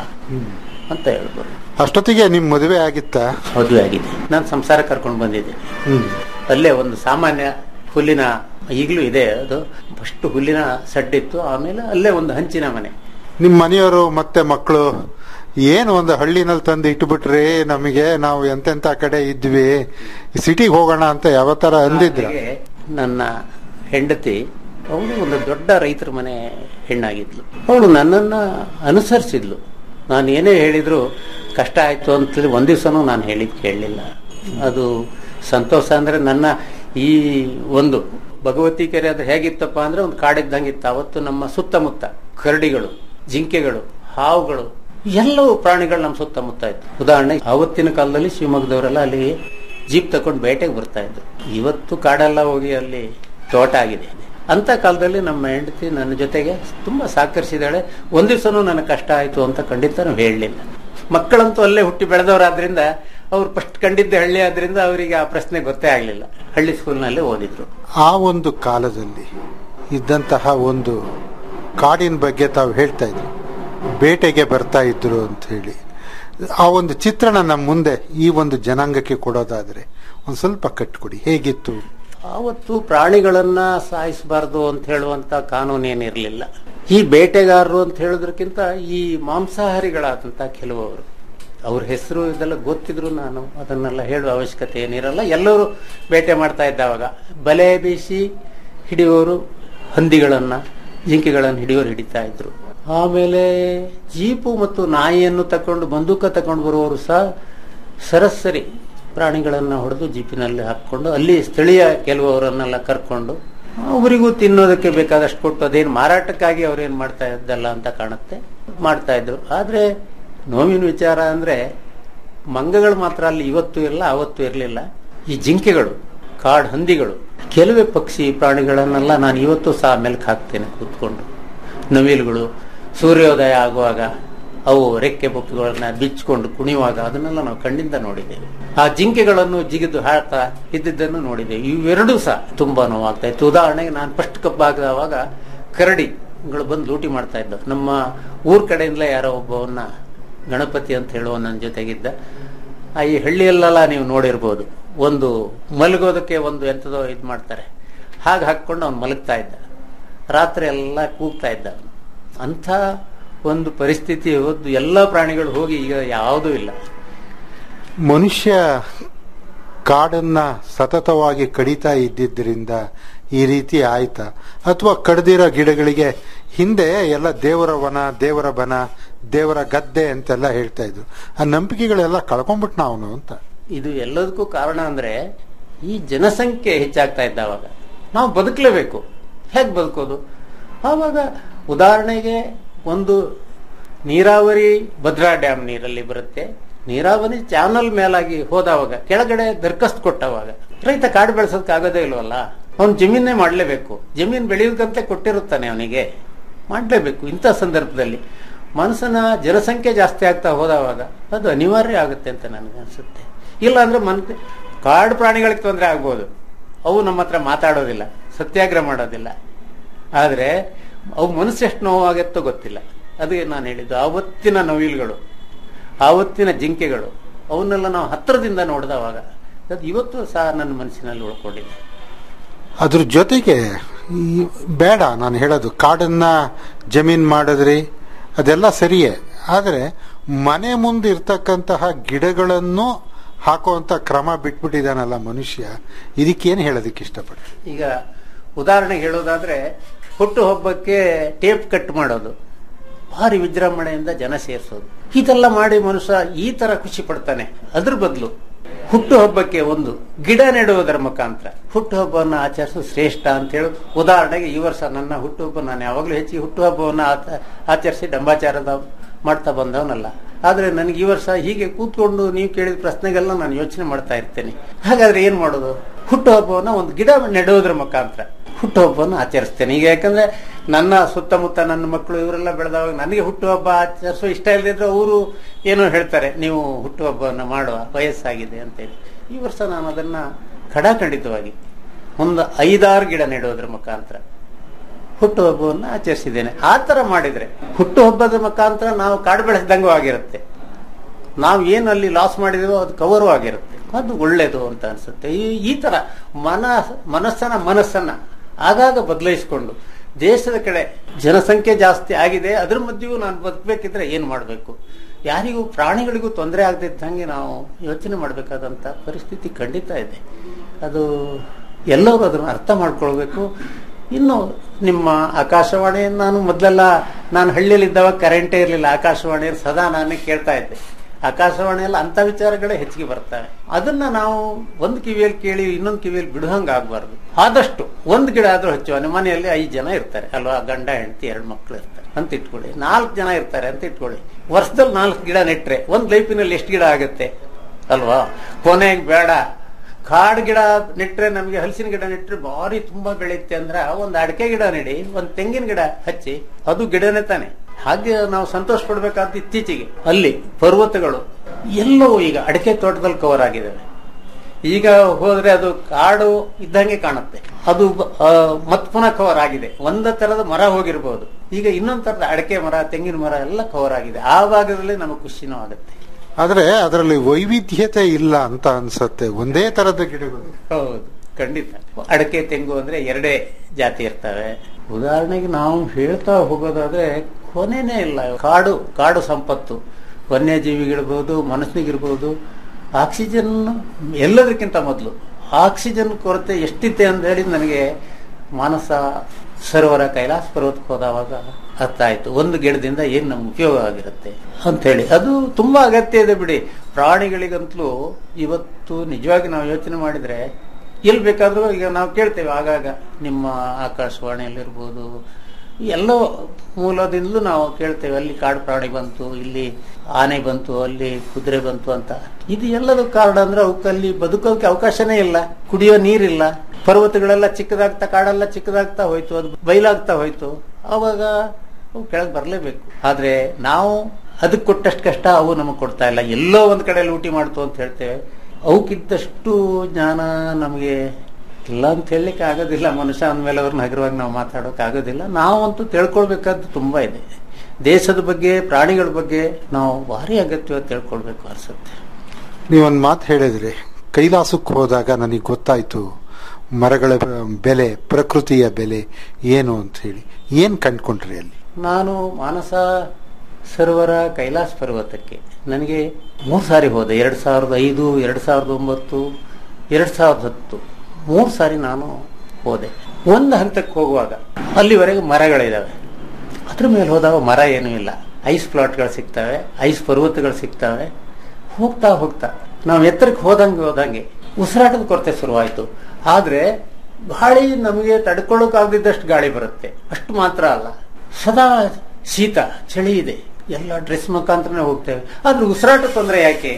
ಅಂತ ಹೇಳ್ಬೋದು ಅಷ್ಟೊತ್ತಿಗೆ ನಿಮ್ ಮದುವೆ ಆಗಿತ್ತಾ ಮದುವೆ ಆಗಿದೆ ನಾನು ಸಂಸಾರ ಕರ್ಕೊಂಡು ಬಂದಿದ್ದೆ ಅಲ್ಲೇ ಒಂದು ಸಾಮಾನ್ಯ ಹುಲ್ಲಿನ ಈಗಲೂ ಇದೆ ಅದು ಫಸ್ಟ್ ಹುಲ್ಲಿನ ಸಡ್ಡಿತ್ತು ಆಮೇಲೆ ಅಲ್ಲೇ ಒಂದು ಹಂಚಿನ ಮನೆ ನಿಮ್ ಮನೆಯವರು ಮತ್ತೆ ಮಕ್ಕಳು ಏನು ಒಂದು ಹಳ್ಳಿನಲ್ಲಿ ತಂದು ಇಟ್ಬಿಟ್ರಿ ನಮಗೆ ನಾವು ಎಂತೆಂತ ಕಡೆ ಇದ್ವಿ ಸಿಟಿಗೆ ಹೋಗೋಣ ಅಂತ ಯಾವ ತರ ಅಂದಿದ್ರ ಹಾಗೆ ನನ್ನ ಹೆಂಡತಿ ಅವಳು ಒಂದು ದೊಡ್ಡ ರೈತರ ಮನೆ ಹೆಣ್ಣಾಗಿದ್ಲು ಅವಳು ನನ್ನನ್ನ ಅನುಸರಿಸಿದ್ಲು ನಾನು ಏನೇ ಹೇಳಿದ್ರು ಕಷ್ಟ ಆಯ್ತು ಅಂತೇಳಿ ಒಂದ್ ದಿವಸನೂ ನಾನು ಹೇಳಿದ್ ಕೇಳಲಿಲ್ಲ ಅದು ಸಂತೋಷ ಅಂದ್ರೆ ನನ್ನ ಈ ಒಂದು ಭಗವತಿ ಕೆರೆ ಅದು ಹೇಗಿತ್ತಪ್ಪ ಅಂದ್ರೆ ಒಂದು ಕಾಡಿದ್ದಂಗಿತ್ತು ಅವತ್ತು ನಮ್ಮ ಸುತ್ತಮುತ್ತ ಕರಡಿಗಳು ಜಿಂಕೆಗಳು ಹಾವುಗಳು ಎಲ್ಲವೂ ಪ್ರಾಣಿಗಳು ನಮ್ಮ ಸುತ್ತಮುತ್ತ ಇತ್ತು ಉದಾಹರಣೆ ಆವತ್ತಿನ ಕಾಲದಲ್ಲಿ ಶಿವಮೊಗ್ಗದವರೆಲ್ಲ ಅಲ್ಲಿ ಜೀಪ್ ತಕೊಂಡು ಬೇಟೆಗೆ ಬರ್ತಾ ಇದ್ರು ಇವತ್ತು ಕಾಡೆಲ್ಲ ಹೋಗಿ ಅಲ್ಲಿ ತೋಟ ಆಗಿದೆ ಅಂತ ಕಾಲದಲ್ಲಿ ನಮ್ಮ ಹೆಂಡತಿ ನನ್ನ ಜೊತೆಗೆ ತುಂಬಾ ಸಹಕರಿಸಿದಾಳೆ ಒಂದ್ ದಿವಸನೂ ನನಗೆ ಕಷ್ಟ ಆಯ್ತು ಅಂತ ಖಂಡಿತ ನಾವು ಹೇಳಲಿಲ್ಲ ಮಕ್ಕಳಂತೂ ಅಲ್ಲೇ ಹುಟ್ಟಿ ಬೆಳೆದವರಾದ್ರಿಂದ ಅವ್ರು ಫಸ್ಟ್ ಕಂಡಿದ್ದೆ ಹಳ್ಳಿ ಆದ್ರಿಂದ ಅವರಿಗೆ ಆ ಪ್ರಶ್ನೆ ಗೊತ್ತೇ ಆಗ್ಲಿಲ್ಲ ಹಳ್ಳಿ ಸ್ಕೂಲ್ನಲ್ಲೇ ಓದಿದ್ರು ಆ ಒಂದು ಕಾಲದಲ್ಲಿ ಇದ್ದಂತಹ ಒಂದು ಕಾಡಿನ ಬಗ್ಗೆ ತಾವು ಹೇಳ್ತಾ ಇದ್ರಿ ಬೇಟೆಗೆ ಬರ್ತಾ ಇದ್ರು ಅಂತ ಹೇಳಿ ಆ ಒಂದು ಚಿತ್ರಣ ನಮ್ಮ ಮುಂದೆ ಈ ಒಂದು ಜನಾಂಗಕ್ಕೆ ಕೊಡೋದಾದ್ರೆ ಒಂದ್ ಸ್ವಲ್ಪ ಕಟ್ಕೊಡಿ ಹೇಗಿತ್ತು ಆವತ್ತು ಪ್ರಾಣಿಗಳನ್ನ ಸಾಯಿಸಬಾರ್ದು ಅಂತ ಹೇಳುವಂತ ಕಾನೂನೇನಿರಲಿಲ್ಲ ಈ ಬೇಟೆಗಾರರು ಅಂತ ಹೇಳೋದಕ್ಕಿಂತ ಈ ಮಾಂಸಾಹಾರಿಗಳಾದಂತ ಕೆಲವರು ಅವ್ರ ಹೆಸರು ಇದೆಲ್ಲ ಗೊತ್ತಿದ್ರು ನಾನು ಅದನ್ನೆಲ್ಲ ಹೇಳುವ ಅವಶ್ಯಕತೆ ಏನಿರಲ್ಲ ಎಲ್ಲರೂ ಬೇಟೆ ಮಾಡ್ತಾ ಇದ್ದಾವಾಗ ಬಲೆ ಬೀಸಿ ಹಿಡಿಯೋರು ಹಂದಿಗಳನ್ನ ಜಿಂಕೆಗಳನ್ನು ಹಿಡಿಯೋರು ಹಿಡಿತಾ ಇದ್ರು ಆಮೇಲೆ ಜೀಪು ಮತ್ತು ನಾಯಿಯನ್ನು ತಕೊಂಡು ಬಂದೂಕ ತಕೊಂಡು ಬರುವವರು ಸಹ ಸರಸರಿ ಪ್ರಾಣಿಗಳನ್ನ ಹೊಡೆದು ಜೀಪಿನಲ್ಲಿ ಹಾಕೊಂಡು ಅಲ್ಲಿ ಸ್ಥಳೀಯ ಕೆಲವರನ್ನೆಲ್ಲ ಕರ್ಕೊಂಡು ಅವರಿಗೂ ತಿನ್ನೋದಕ್ಕೆ ಬೇಕಾದಷ್ಟು ಕೊಟ್ಟು ಅದೇನು ಮಾರಾಟಕ್ಕಾಗಿ ಅವ್ರೇನ್ ಮಾಡ್ತಾ ಇದ್ದಲ್ಲ ಅಂತ ಕಾಣುತ್ತೆ ಮಾಡ್ತಾ ಇದ್ರು ಆದ್ರೆ ನೋವಿನ ವಿಚಾರ ಅಂದ್ರೆ ಮಂಗಗಳು ಮಾತ್ರ ಅಲ್ಲಿ ಇವತ್ತು ಇಲ್ಲ ಅವತ್ತು ಇರಲಿಲ್ಲ ಈ ಜಿಂಕೆಗಳು ಕಾಡು ಹಂದಿಗಳು ಕೆಲವೇ ಪಕ್ಷಿ ಪ್ರಾಣಿಗಳನ್ನೆಲ್ಲ ನಾನು ಇವತ್ತು ಸಹ ಮೆಲ್ಕ್ ಹಾಕ್ತೇನೆ ಕೂತ್ಕೊಂಡು ನವಿಲುಗಳು ಸೂರ್ಯೋದಯ ಆಗುವಾಗ ಅವು ರೆಕ್ಕೆ ಬೊಕ್ಕುಗಳನ್ನ ಬಿಚ್ಚಿಕೊಂಡು ಕುಣಿಯುವಾಗ ಅದನ್ನೆಲ್ಲ ನಾವು ಕಣ್ಣಿಂದ ನೋಡಿದ್ದೇವೆ ಆ ಜಿಂಕೆಗಳನ್ನು ಜಿಗಿದು ಹಾಡ್ತಾ ಇದ್ದಿದ್ದನ್ನು ನೋಡಿದ್ದೇವೆ ಇವೆರಡೂ ಸಹ ತುಂಬಾ ನೋವಾಗ್ತಾ ಇತ್ತು ಉದಾಹರಣೆಗೆ ನಾನು ಫಸ್ಟ್ ಕಪ್ ಹಾಕಿದವಾಗ ಕರಡಿಗಳು ಬಂದು ಲೂಟಿ ಮಾಡ್ತಾ ಇದ್ದವು ನಮ್ಮ ಊರ್ ಕಡೆಯಿಂದಲೇ ಯಾರೋ ಒಬ್ಬವನ್ನ ಗಣಪತಿ ಅಂತ ಹೇಳುವ ನನ್ನ ಜೊತೆಗಿದ್ದ ಆ ಈ ಹಳ್ಳಿಯಲ್ಲೆಲ್ಲ ನೀವು ನೋಡಿರ್ಬೋದು ಒಂದು ಮಲಗೋದಕ್ಕೆ ಒಂದು ಎಂಥದೋ ಇದು ಮಾಡ್ತಾರೆ ಹಾಗೆ ಹಾಕೊಂಡು ಅವ್ನು ಮಲಗ್ತಾ ಇದ್ದ ರಾತ್ರಿ ಎಲ್ಲ ಕೂಗ್ತಾ ಇದ್ದ ಅವ್ನು. ಅಂಥ ಒಂದು ಪರಿಸ್ಥಿತಿ ಇವತ್ತು ಎಲ್ಲ ಪ್ರಾಣಿಗಳು ಹೋಗಿ ಈಗ ಯಾವುದೂ ಇಲ್ಲ ಮನುಷ್ಯ ಕಾಡನ್ನ ಸತತವಾಗಿ ಕಡಿತಾ ಇದ್ದಿದ್ದರಿಂದ ಈ ರೀತಿ ಆಯ್ತಾ ಅಥವಾ ಕಡ್ದಿರೋ ಗಿಡಗಳಿಗೆ ಹಿಂದೆ ಎಲ್ಲ ದೇವರ ವನ ದೇವರ ಬನ ದೇವರ ಗದ್ದೆ ಅಂತೆಲ್ಲ ಹೇಳ್ತಾ ಇದ್ರು ಆ ನಂಬಿಕೆಗಳೆಲ್ಲ ಕಳ್ಕೊಂಡ್ಬಿಟ್ನ ಅವನು ಅಂತ ಇದು ಎಲ್ಲದಕ್ಕೂ ಕಾರಣ ಅಂದ್ರೆ ಈ ಜನಸಂಖ್ಯೆ ಹೆಚ್ಚಾಗ್ತಾ ಇದ್ದ ಅವಾಗ ನಾವು ಬದುಕಲೇಬೇಕು ಹೇಗೆ ಬದುಕೋದು ಆವಾಗ ಉದಾಹರಣೆಗೆ ಒಂದು ನೀರಾವರಿ ಭದ್ರಾ ಡ್ಯಾಮ್ ನೀರಲ್ಲಿ ಬರುತ್ತೆ ನೀರಾವರಿ ಚಾನಲ್ ಮೇಲಾಗಿ ಹೋದವಾಗ ಕೆಳಗಡೆ ದರ್ಖಾಸ್ತ್ ಕೊಟ್ಟವಾಗ ರೈತ ಕಾಡು ಬೆಳೆಸೋದಕ್ಕೆ ಆಗೋದೇ ಇಲ್ವಲ್ಲ ಅವ್ನು ಜಮೀನೇ ಮಾಡಲೇಬೇಕು ಜಮೀನ್ ಬೆಳೆಯೋದಕ್ಕಂತೆ ಕೊಟ್ಟಿರುತ್ತಾನೆ ಅವನಿಗೆ ಮಾಡಲೇಬೇಕು ಇಂಥ ಸಂದರ್ಭದಲ್ಲಿ ಮನುಷ್ಯನ ಜನಸಂಖ್ಯೆ ಜಾಸ್ತಿ ಆಗ್ತಾ ಹೋದವಾಗ ಅದು ಅನಿವಾರ್ಯ ಆಗುತ್ತೆ ಅಂತ ನನಗೆ ಅನ್ಸುತ್ತೆ ಇಲ್ಲ ಅಂದ್ರೆ ಮನ್ ಕಾಡು ಪ್ರಾಣಿಗಳಿಗೆ ತೊಂದರೆ ಆಗ್ಬೋದು ಅವು ನಮ್ಮ ಹತ್ರ ಮಾತಾಡೋದಿಲ್ಲ ಸತ್ಯಾಗ್ರಹ ಮಾಡೋದಿಲ್ಲ ಆದ್ರೆ ಅವು ಮನಸ್ಸು ಎಷ್ಟು ನೋವಾಗತ್ತೋ ಗೊತ್ತಿಲ್ಲ ಅದೇ ನಾನು ಹೇಳಿದ್ದು ಆವತ್ತಿನ ನವಿಲುಗಳು ಆವತ್ತಿನ ಜಿಂಕೆಗಳು ಅವನ್ನೆಲ್ಲ ನಾವು ಹತ್ತಿರದಿಂದ ನೋಡಿದವಾಗ ಅದು ಇವತ್ತು ಸಹ ನನ್ನ ಮನಸ್ಸಿನಲ್ಲಿ ಉಳ್ಕೊಂಡಿದೆ ಅದ್ರ ಜೊತೆಗೆ ಈ ಬೇಡ ನಾನು ಹೇಳೋದು ಕಾಡನ್ನ ಜಮೀನ್ ಮಾಡಿದ್ರಿ ಅದೆಲ್ಲ ಸರಿಯೇ ಆದರೆ ಮನೆ ಮುಂದೆ ಇರ್ತಕ್ಕಂತಹ ಗಿಡಗಳನ್ನು ಹಾಕುವಂತ ಕ್ರಮ ಬಿಟ್ಬಿಟ್ಟಿದಾನಲ್ಲ ಮನುಷ್ಯ ಇದಕ್ಕೇನು ಹೇಳೋದಕ್ಕೆ ಇಷ್ಟಪಡ್ತೀನಿ ಈಗ ಉದಾಹರಣೆಗೆ ಹೇಳೋದಾದ್ರೆ ಹುಟ್ಟು ಹಬ್ಬಕ್ಕೆ ಟೇಪ್ ಕಟ್ ಮಾಡೋದು ಭಾರಿ ವಿಜೃಂಭಣೆಯಿಂದ ಜನ ಸೇರಿಸೋದು ಇದೆಲ್ಲ ಮಾಡಿ ಮನುಷ್ಯ ಈ ತರ ಖುಷಿ ಪಡ್ತಾನೆ ಅದ್ರ ಬದಲು ಹುಟ್ಟು ಹಬ್ಬಕ್ಕೆ ಒಂದು ಗಿಡ ನೆಡುವುದರ ಮುಖಾಂತರ ಹುಟ್ಟು ಹಬ್ಬವನ್ನು ಆಚರಿಸೋದು ಶ್ರೇಷ್ಠ ಅಂತ ಹೇಳಿ ಉದಾಹರಣೆಗೆ ಈ ವರ್ಷ ನನ್ನ ಹುಟ್ಟುಹಬ್ಬ ನಾನು ಯಾವಾಗಲೂ ಹೆಚ್ಚಿಗೆ ಹುಟ್ಟುಹಬ್ಬವನ್ನು ಆತ- ಆಚರಿಸಿ ಡಂಬಾಚಾರದ ಮಾಡ್ತಾ ಬಂದವನಲ್ಲ ಆದ್ರೆ ನನಗೆ ಈ ವರ್ಷ ಹೀಗೆ ಕೂತ್ಕೊಂಡು ನೀವು ಕೇಳಿದ ಪ್ರಶ್ನೆಗೆಲ್ಲ ನಾನು ಯೋಚನೆ ಮಾಡ್ತಾ ಇರ್ತೇನೆ ಹಾಗಾದ್ರೆ ಏನ್ ಮಾಡೋದು ಹುಟ್ಟುಹಬ್ಬವನ್ನ ಒಂದು ಗಿಡ ನೆಡುವುದರ ಮುಖಾಂತರ ಹುಟ್ಟುಹಬ್ಬವನ್ನು ಆಚರಿಸ್ತೇನೆ ಈಗ ಯಾಕಂದ್ರೆ ನನ್ನ ಸುತ್ತಮುತ್ತ ನನ್ನ ಮಕ್ಕಳು ಇವರೆಲ್ಲ ಬೆಳೆದವಾಗ ನನಗೆ ಹುಟ್ಟುಹಬ್ಬ ಆಚರಿಸೋ ಇಷ್ಟ ಇಲ್ಲದಿದ್ರೆ ಅವರು ಏನೋ ಹೇಳ್ತಾರೆ ನೀವು ಹುಟ್ಟುಹಬ್ಬವನ್ನು ಮಾಡುವ ವಯಸ್ಸಾಗಿದೆ ಅಂತೇಳಿ ಈ ವರ್ಷ ನಾನು ಅದನ್ನ ಖಡಾಖಂಡಿತವಾಗಿ ಒಂದು ಐದಾರು ಗಿಡ ನೆಡುವುದರ ಮುಖಾಂತರ ಹುಟ್ಟುಹಬ್ಬವನ್ನು ಆಚರಿಸಿದ್ದೇನೆ ಆ ತರ ಮಾಡಿದ್ರೆ ಹುಟ್ಟುಹಬ್ಬದ ಮುಖಾಂತರ ನಾವು ಕಾಡು ಬೆಳೆಸಿದಂಗೂ ಆಗಿರುತ್ತೆ ನಾವು ಏನು ಅಲ್ಲಿ ಲಾಸ್ ಮಾಡಿದೀವೋ ಅದು ಕವರು ಆಗಿರುತ್ತೆ ಅದು ಒಳ್ಳೇದು ಅಂತ ಅನ್ಸುತ್ತೆ ಈ ಈ ತರ ಮನ ಮನಸ್ಸನ್ನ ಮನಸ್ಸನ್ನ ಆಗಾಗ ಬದಲಾಯಿಸಿಕೊಂಡು ದೇಶದ ಕಡೆ ಜನಸಂಖ್ಯೆ ಜಾಸ್ತಿ ಆಗಿದೆ ಅದ್ರ ಮಧ್ಯೆಯೂ ನಾನು ಬದುಕಬೇಕಿದ್ರೆ ಏನ್ ಮಾಡಬೇಕು ಯಾರಿಗೂ ಪ್ರಾಣಿಗಳಿಗೂ ತೊಂದರೆ ಆಗದಿದ್ದಂಗೆ ನಾವು ಯೋಚನೆ ಮಾಡಬೇಕಾದಂತ ಪರಿಸ್ಥಿತಿ ಖಂಡಿತ ಇದೆ ಅದು ಎಲ್ಲರೂ ಅದನ್ನು ಅರ್ಥ ಮಾಡ್ಕೊಳ್ಬೇಕು ಇನ್ನು ನಿಮ್ಮ ಆಕಾಶವಾಣಿ ನಾನು ಮೊದಲೆಲ್ಲ ನಾನು ಹಳ್ಳಿಯಲ್ಲಿದ್ದಾಗ ಕರೆಂಟೇ ಇರಲಿಲ್ಲ ಆಕಾಶವಾಣಿಯಲ್ಲಿ ಸದಾ ನಾನೇ ಕೇಳ್ತಾ ಇದ್ದೆ ಆಕಾಶವಾಣಿಯಲ್ಲಿ ಅಂತ ವಿಚಾರಗಳೇ ಹೆಚ್ಚಿಗೆ ಬರ್ತವೆ ಅದನ್ನ ನಾವು ಒಂದು ಕಿವಿಯಲ್ಲಿ ಕೇಳಿ ಇನ್ನೊಂದು ಕಿವಿಯಲ್ಲಿ ಬಿಡುವಂಗ ಆಗ್ಬಾರ್ದು ಆದಷ್ಟು ಒಂದು ಗಿಡ ಆದ್ರೂ ಹಚ್ಚುವ ನಿಮ್ಮ ಮನೆಯಲ್ಲಿ ಐದು ಜನ ಇರ್ತಾರೆ ಅಲ್ವಾ ಗಂಡ ಹೆಂಡತಿ ಎರಡು ಮಕ್ಕಳು ಇರ್ತಾರೆ ಅಂತ ಇಟ್ಕೊಳ್ಳಿ ನಾಲ್ಕು ಜನ ಇರ್ತಾರೆ ಅಂತ ಇಟ್ಕೊಳ್ಳಿ ವರ್ಷದಲ್ಲಿ ನಾಲ್ಕು ಗಿಡ ನೆಟ್ರೆ ಒಂದ್ ಲೈಫಿನಲ್ಲಿ ಎಷ್ಟು ಗಿಡ ಆಗುತ್ತೆ ಅಲ್ವಾ ಕೊನೆಗೆ ಬೇಡ ಕಾಡು ಗಿಡ ನೆಟ್ರೆ ನಮಗೆ ಹಲಸಿನ ಗಿಡ ನೆಟ್ರೆ ಭಾರಿ ತುಂಬಾ ಬೆಳೆಯುತ್ತೆ ಅಂದ್ರೆ ಒಂದು ಅಡಕೆ ಗಿಡ ನೆಡಿ ಒಂದು ತೆಂಗಿನ ಗಿಡ ಹಚ್ಚಿ ಅದು ಗಿಡನೇ ತಾನೆ ಹಾಗೆ ನಾವು ಸಂತೋಷ ಪಡ್ಬೇಕಾದ ಇತ್ತೀಚೆಗೆ ಅಲ್ಲಿ ಪರ್ವತಗಳು ಎಲ್ಲವೂ ಈಗ ಅಡಕೆ ತೋಟದಲ್ಲಿ ಕವರ್ ಆಗಿದ್ದಾವೆ ಈಗ ಹೋದ್ರೆ ಅದು ಕಾಡು ಇದ್ದಂಗೆ ಕಾಣುತ್ತೆ ಅದು ಆ, ಮತ್ ಪುನಃ ಕವರ್ ಆಗಿದೆ ಒಂದ ತರದ ಮರ ಹೋಗಿರ್ಬೋದು ಈಗ ಇನ್ನೊಂದ್ ತರದ ಅಡಕೆ ಮರ ತೆಂಗಿನ ಮರ ಎಲ್ಲ ಕವರ್ ಆಗಿದೆ ಆ ಭಾಗದಲ್ಲಿ ನಮಗೆ ಖುಷಿನೂ ಆಗುತ್ತೆ ಆದ್ರೆ ಅದರಲ್ಲಿ ವೈವಿಧ್ಯತೆ ಇಲ್ಲ ಅಂತ ಅನ್ಸತ್ತೆ ಒಂದೇ ತರದ ಗಿಡಗಳು ಹೌದು ಖಂಡಿತ ಅಡಕೆ ತೆಂಗು ಅಂದ್ರೆ ಎರಡೇ ಜಾತಿ ಇರ್ತವೆ ಉದಾಹರಣೆಗೆ ನಾವು ಹೇಳ್ತಾ ಹೋಗೋದಾದ್ರೆ ಕೊನೆನೇ ಇಲ್ಲ ಕಾಡು ಕಾಡು ಸಂಪತ್ತು ವನ್ಯಜೀವಿಗಿರ್ಬೋದು ಮನುಷ್ಯನಿಗಿರ್ಬೋದು ಆಕ್ಸಿಜನ್ ಎಲ್ಲದಕ್ಕಿಂತ ಮೊದಲು ಆಕ್ಸಿಜನ್ ಕೊರತೆ ಎಷ್ಟಿದೆ ಅಂತ ಹೇಳಿ ನನಗೆ ಮಾನಸ ಸರೋವರ ಕೈಲಾಸ ಪರ್ವತಕ್ಕೆ ಹೋದವಾಗ ಅರ್ಥ ಆಯ್ತು ಒಂದು ಗಿಡದಿಂದ ಏನ್ ನಮ್ಗೆ ಉಪಯೋಗ ಆಗಿರುತ್ತೆ ಅಂತ ಹೇಳಿ ಅದು ತುಂಬಾ ಅಗತ್ಯ ಇದೆ ಬಿಡಿ ಪ್ರಾಣಿಗಳಿಗಂತಲೂ ಇವತ್ತು ನಿಜವಾಗಿ ನಾವು ಯೋಚನೆ ಮಾಡಿದ್ರೆ ಎಲ್ಲಿ ಬೇಕಾದ್ರೂ ಈಗ ನಾವು ಕೇಳ್ತೇವೆ ಆಗಾಗ ನಿಮ್ಮ ಆಕಾಶವಾಣಿಯಲ್ಲಿರ್ಬೋದು ಎಲ್ಲೋ ಮೂಲದಿಂದಲೂ ನಾವು ಕೇಳ್ತೇವೆ ಅಲ್ಲಿ ಕಾಡು ಪ್ರಾಣಿ ಬಂತು ಇಲ್ಲಿ ಆನೆ ಬಂತು ಅಲ್ಲಿ ಕುದುರೆ ಬಂತು ಅಂತ ಇದು ಎಲ್ಲದ ಕಾರಣ ಅಂದ್ರೆ ಅವಕ್ಕಲ್ಲಿ ಬದುಕೋಕೆ ಅವಕಾಶನೇ ಇಲ್ಲ ಕುಡಿಯೋ ನೀರಿಲ್ಲ ಪರ್ವತಗಳೆಲ್ಲ ಚಿಕ್ಕದಾಗ್ತಾ ಕಾಡೆಲ್ಲ ಚಿಕ್ಕದಾಗ್ತಾ ಹೋಯ್ತು ಅದು ಬಯಲಾಗ್ತಾ ಹೋಯ್ತು ಅವಾಗ ಅವು ಕೆಳಗೆ ಬರಲೇಬೇಕು ಆದ್ರೆ ನಾವು ಅದಕ್ಕೆ ಕೊಟ್ಟಷ್ಟು ಕಷ್ಟ ಅವು ನಮಗೆ ಕೊಡ್ತಾ ಇಲ್ಲ ಎಲ್ಲೋ ಒಂದ್ ಕಡೆ ಲೂಟಿ ಮಾಡ್ತು ಅಂತ ಹೇಳ್ತೇವೆ ಅವಕ್ಕಿದ್ದಷ್ಟು ಜ್ಞಾನ ನಮಗೆ ಇಲ್ಲ ಅಂತ ಹೇಳಲಿಕ್ಕೆ ಆಗೋದಿಲ್ಲ ಮನುಷ್ಯ ಅಂದಮೇಲೆ ಅವ್ರನ್ನ ಹಗುರವಾಗಿ ನಾವು ಮಾತಾಡೋಕೆ ಆಗೋದಿಲ್ಲ ನಾವಂತೂ ತಿಳ್ಕೊಳ್ಬೇಕಾದ್ದು ತುಂಬಾ ಇದೆ ದೇಶದ ಬಗ್ಗೆ ಪ್ರಾಣಿಗಳ ಬಗ್ಗೆ ನಾವು ಭಾರಿ ಅಗತ್ಯವಾಗಿ ತಿಳ್ಕೊಳ್ಬೇಕು ಅನ್ಸುತ್ತೆ ನೀವೊಂದು ಮಾತು ಹೇಳಿದ್ರಿ ಕೈಲಾಸಕ್ಕೆ ಹೋದಾಗ ನನಗೆ ಗೊತ್ತಾಯ್ತು ಮರಗಳ ಬೆಲೆ ಪ್ರಕೃತಿಯ ಬೆಲೆ ಏನು ಅಂತ ಹೇಳಿ ಏನ್ ಕಂಡ್ಕೊಂಡ್ರಿ ಅಲ್ಲಿ ನಾನು ಮಾನಸ ಸರೋವರ ಕೈಲಾಸ ಪರ್ವತಕ್ಕೆ ನನಗೆ ಮೂರು ಸಾರಿ ಹೋದೆ ಎರಡು ಸಾವಿರದ ಐದು ಎರಡು ಸಾವಿರದ ಒಂಬತ್ತು ಎರಡು ಸಾವಿರದ ಹತ್ತು ಮೂರು ಸಾರಿ ನಾನು ಹೋದೆ ಒಂದು ಹಂತಕ್ಕೆ ಹೋಗುವಾಗ ಅಲ್ಲಿವರೆಗೆ ಮರಗಳಿದಾವೆ ಅದ್ರ ಮೇಲೆ ಹೋದಾಗ ಮರ ಏನೂ ಇಲ್ಲ ಐಸ್ ಪ್ಲಾಟ್ಗಳು ಸಿಗ್ತವೆ ಐಸ್ ಪರ್ವತಗಳು ಸಿಗ್ತವೆ ಹೋಗ್ತಾ ಹೋಗ್ತಾ ನಾವು ಎತ್ತರಕ್ಕೆ ಹೋದಂಗೆ ಹೋದಂಗೆ ಉಸಿರಾಟದ ಕೊರತೆ ಶುರುವಾಯಿತು ಆದ್ರೆ ಗಾಳಿ ನಮಗೆ ತಡ್ಕೊಳ್ಳೋಕಾಗದಿದ್ದಷ್ಟು ಗಾಳಿ ಬರುತ್ತೆ ಅಷ್ಟು ಮಾತ್ರ ಅಲ್ಲ ಸದಾ ಶೀತ ಚಳಿ ಇದೆ ಎಲ್ಲ ಡ್ರೆಸ್ ಮುಖಾಂತರನೇ ಹೋಗ್ತೇವೆ ಆದ್ರೆ ಉಸಿರಾಟ ತೊಂದರೆ ಯಾಕೆ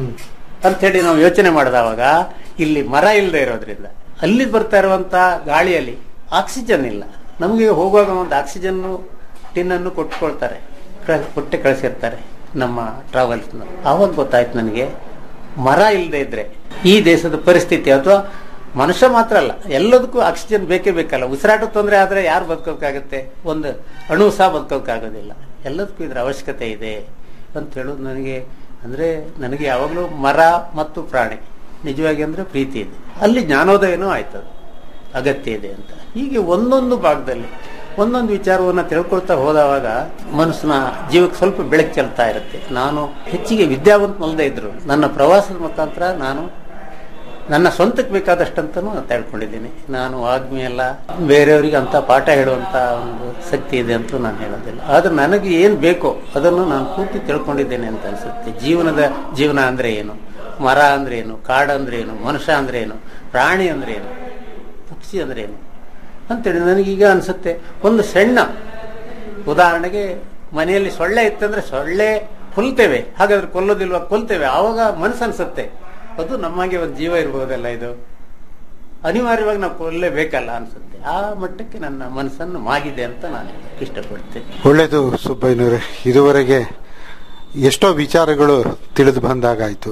ಅಂತೇಳಿ ನಾವು ಯೋಚನೆ ಮಾಡಿದವಾಗ ಇಲ್ಲಿ ಮರ ಇಲ್ಲದೆ ಇರೋದ್ರಿಂದ ಅಲ್ಲಿ ಬರ್ತಾ ಇರುವಂತ ಗಾಳಿಯಲ್ಲಿ ಆಕ್ಸಿಜನ್ ಇಲ್ಲ ನಮಗೆ ಹೋಗುವಾಗ ಒಂದು ಆಕ್ಸಿಜನ್ ಟಿನ್ ಅನ್ನು ಕೊಟ್ಕೊಳ್ತಾರೆ ಕ- ಕೊಟ್ಟೆ ಕಳಿಸಿರ್ತಾರೆ ನಮ್ಮ ಟ್ರಾವೆಲ್ಸ್ ಆವಾಗ ಗೊತ್ತಾಯ್ತು ನನಗೆ ಮರ ಇಲ್ಲದೆ ಇದ್ರೆ ಈ ದೇಶದ ಪರಿಸ್ಥಿತಿ ಅಥವಾ ಮನುಷ್ಯ ಮಾತ್ರ ಅಲ್ಲ ಎಲ್ಲದಕ್ಕೂ ಆಕ್ಸಿಜನ್ ಬೇಕೇ ಬೇಕಲ್ಲ ಉಸಿರಾಟ ತೊಂದರೆ ಆದ್ರೆ ಯಾರು ಬದುಕೋಕ್ಕಾಗತ್ತೆ ಒಂದು ಅಣು ಸಹ ಬದುಕೋಕ್ಕಾಗೋದಿಲ್ಲ ಎಲ್ಲದಕ್ಕೂ ಇದ್ರ ಅವಶ್ಯಕತೆ ಇದೆ ಅಂತ ಹೇಳೋದು ನನಗೆ ಅಂದ್ರೆ ನನಗೆ ಯಾವಾಗಲೂ ಮರ ಮತ್ತು ಪ್ರಾಣಿ ನಿಜವಾಗಿ ಅಂದ್ರೆ ಪ್ರೀತಿ ಇದೆ ಅಲ್ಲಿ ಜ್ಞಾನೋದಯನೂ ಆಯ್ತದ ಅಗತ್ಯ ಇದೆ ಅಂತ ಹೀಗೆ ಒಂದೊಂದು ಭಾಗದಲ್ಲಿ ಒಂದೊಂದು ವಿಚಾರವನ್ನ ತಿಳ್ಕೊಳ್ತಾ ಹೋದವಾಗ ಮನಸ್ಸಿನ ಜೀವಕ್ಕೆ ಸ್ವಲ್ಪ ಬೆಳಕು ಚೆಲ್ತಾ ಇರುತ್ತೆ ನಾನು ಹೆಚ್ಚಿಗೆ ವಿದ್ಯಾವಂತನಲ್ಲದೆ ಇದ್ರು ನನ್ನ ಪ್ರವಾಸದ ಮುಖಾಂತರ ನಾನು ನನ್ನ ಸ್ವಂತಕ್ಕೆ ಬೇಕಾದಷ್ಟಂತನೂ ತಿಳ್ಕೊಂಡಿದ್ದೀನಿ ನಾನು ವಾಗ್ಮಿ ಎಲ್ಲ ಬೇರೆಯವರಿಗೆ ಅಂತ ಪಾಠ ಹೇಳುವಂತ ಒಂದು ಶಕ್ತಿ ಇದೆ ಅಂತ ನಾನು ಹೇಳೋದಿಲ್ಲ ಆದ್ರೆ ನನಗೆ ಏನ್ ಬೇಕೋ ಅದನ್ನು ನಾನು ಪೂರ್ತಿ ತಿಳ್ಕೊಂಡಿದ್ದೇನೆ ಅಂತ ಅನ್ಸುತ್ತೆ ಜೀವನದ ಜೀವನ ಅಂದ್ರೆ ಏನು ಮರ ಅಂದ್ರೆ ಏನು ಕಾಡು ಅಂದ್ರೆ ಏನು ಮನುಷ್ಯ ಅಂದ್ರೆ ಏನು ಪ್ರಾಣಿ ಅಂದ್ರೆ ಏನು ಪಕ್ಷಿ ಅಂದ್ರೆ ಏನು ಅಂತೇಳಿ ನನಗೀಗ ಅನ್ಸುತ್ತೆ ಒಂದು ಸಣ್ಣ ಉದಾಹರಣೆಗೆ ಮನೆಯಲ್ಲಿ ಸೊಳ್ಳೆ ಇತ್ತಂದ್ರೆ ಸೊಳ್ಳೆ ಕೊಲ್ತೇವೆ ಹಾಗಾದ್ರೆ ಕೊಲ್ಲೋದಿಲ್ವಾ ಕೊಲ್ತೇವೆ ಆವಾಗ ಮನಸ್ಸು ಅನ್ಸುತ್ತೆ ಅದು ನಮಗೆ ಒಂದು ಜೀವ ಇರ್ಬೋದಲ್ಲ ಇದು ಅನಿವಾರ್ಯವಾಗಿ ನಾವು ಕೊಲ್ಲೇಬೇಕಲ್ಲ ಅನ್ಸುತ್ತೆ ಆ ಮಟ್ಟಕ್ಕೆ ನನ್ನ ಮನಸ್ಸನ್ನು ಮಾಗಿದೆ ಅಂತ ನಾನು ಇಷ್ಟಪಡ್ತೇನೆ ಒಳ್ಳೇದು ಸುಬ್ಬಯ್ಯನವರೇ ಇದುವರೆಗೆ ಎಷ್ಟೋ ವಿಚಾರಗಳು ತಿಳಿದು ಬಂದಾಗಾಯ್ತು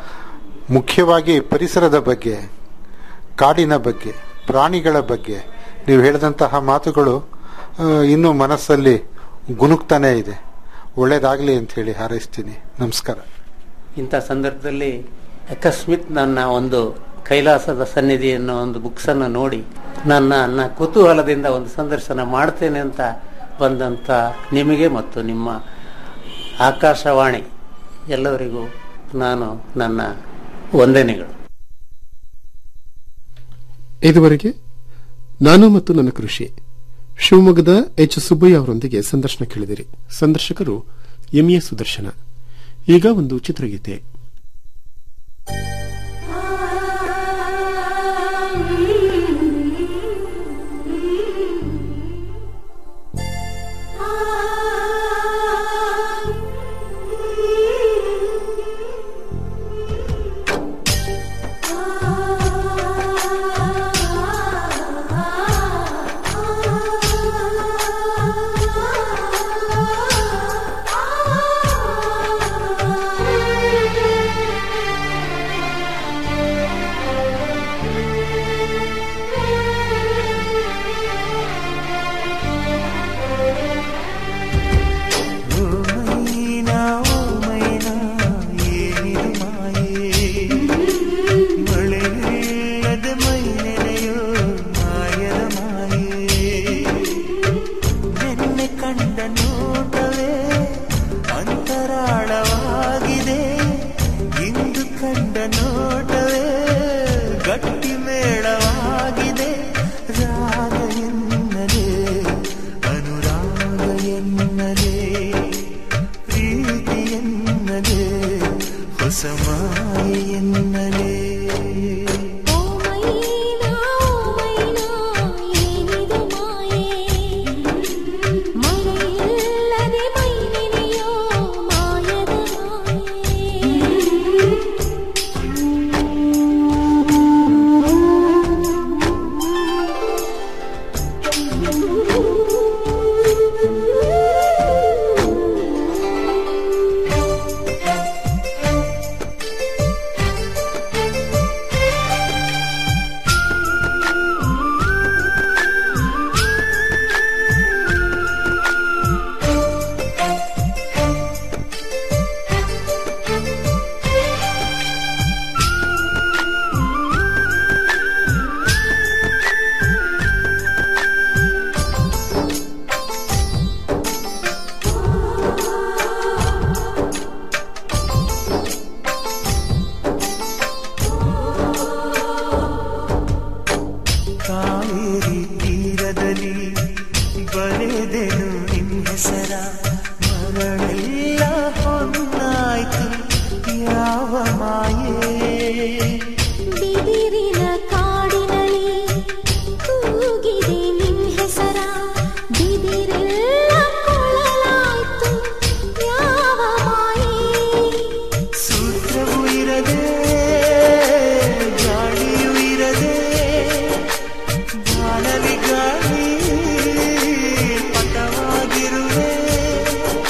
ಮುಖ್ಯವಾಗಿ ಪರಿಸರದ ಬಗ್ಗೆ ಕಾಡಿನ ಬಗ್ಗೆ ಪ್ರಾಣಿಗಳ ಬಗ್ಗೆ ನೀವು ಹೇಳಿದಂತಹ ಮಾತುಗಳು ಆ, ಇನ್ನೂ ಮನಸ್ಸಲ್ಲಿ ಗುನುಕ್ತಾನೇ ಇದೆ ಒಳ್ಳೇದಾಗ್ಲಿ ಅಂತ ಹೇಳಿ ಹಾರೈಸ್ತೀನಿ ನಮಸ್ಕಾರ ಇಂಥ ಸಂದರ್ಭದಲ್ಲಿ ಅಕಸ್ಮಿತ್ ನನ್ನ ಒಂದು ಕೈಲಾಸದ ಸನ್ನಿಧಿ ಅನ್ನೋ ಒಂದು ಬುಕ್ಸ್ ಅನ್ನು ನೋಡಿ ನನ್ನ ನನ್ನ ಕುತೂಹಲದಿಂದ ಒಂದು ಸಂದರ್ಶನ ಮಾಡ್ತೇನೆ ಅಂತ ಬಂದಂತ ನಿಮಗೆ ಮತ್ತು ನಿಮ್ಮ ಆಕಾಶವಾಣಿ ಎಲ್ಲವರಿಗೂ ನಾನು ನನ್ನ ವಂದನೆಗಳು ಇದುವರೆಗೆ ನಾನು ಮತ್ತು ನನ್ನ ಕೃಷಿ ಶಿವಮೊಗ್ಗದ ಎಚ್ ಸುಬ್ಬಯ್ಯ ಅವರೊಂದಿಗೆ ಸಂದರ್ಶನ ಕೇಳಿದಿರಿ ಸಂದರ್ಶಕರು ಎಂಎ ಸುದರ್ಶನ ಈಗ ಒಂದು ಚಿತ್ರಗೀತೆ ಆ ಎನ್ನಲೇ ಪ್ರೀತಿ ಎನ್ನಲೇ ಹೊಸ ಮಾಯೆ ಎನ್ನಲೇ ಓ ಮೈನಾ ಓ ಮೈನಾ ಏನಿದು ಮಾಯೆ ಮರೆಯಿಲ್ಲದೆ ಮೈನೆನೆಯೋ ಮಾಯದ ಮಾಯೆ ಕಾವೇರಿ ತೀರದಲ್ಲಿ ಬರೆದೆನು ನಿನ್ನ ಹೆಸರ ಮರಳೆಲ್ಲ ಹೊನ್ನಾಯ್ತು ಯಾವ ಮಾಯೇ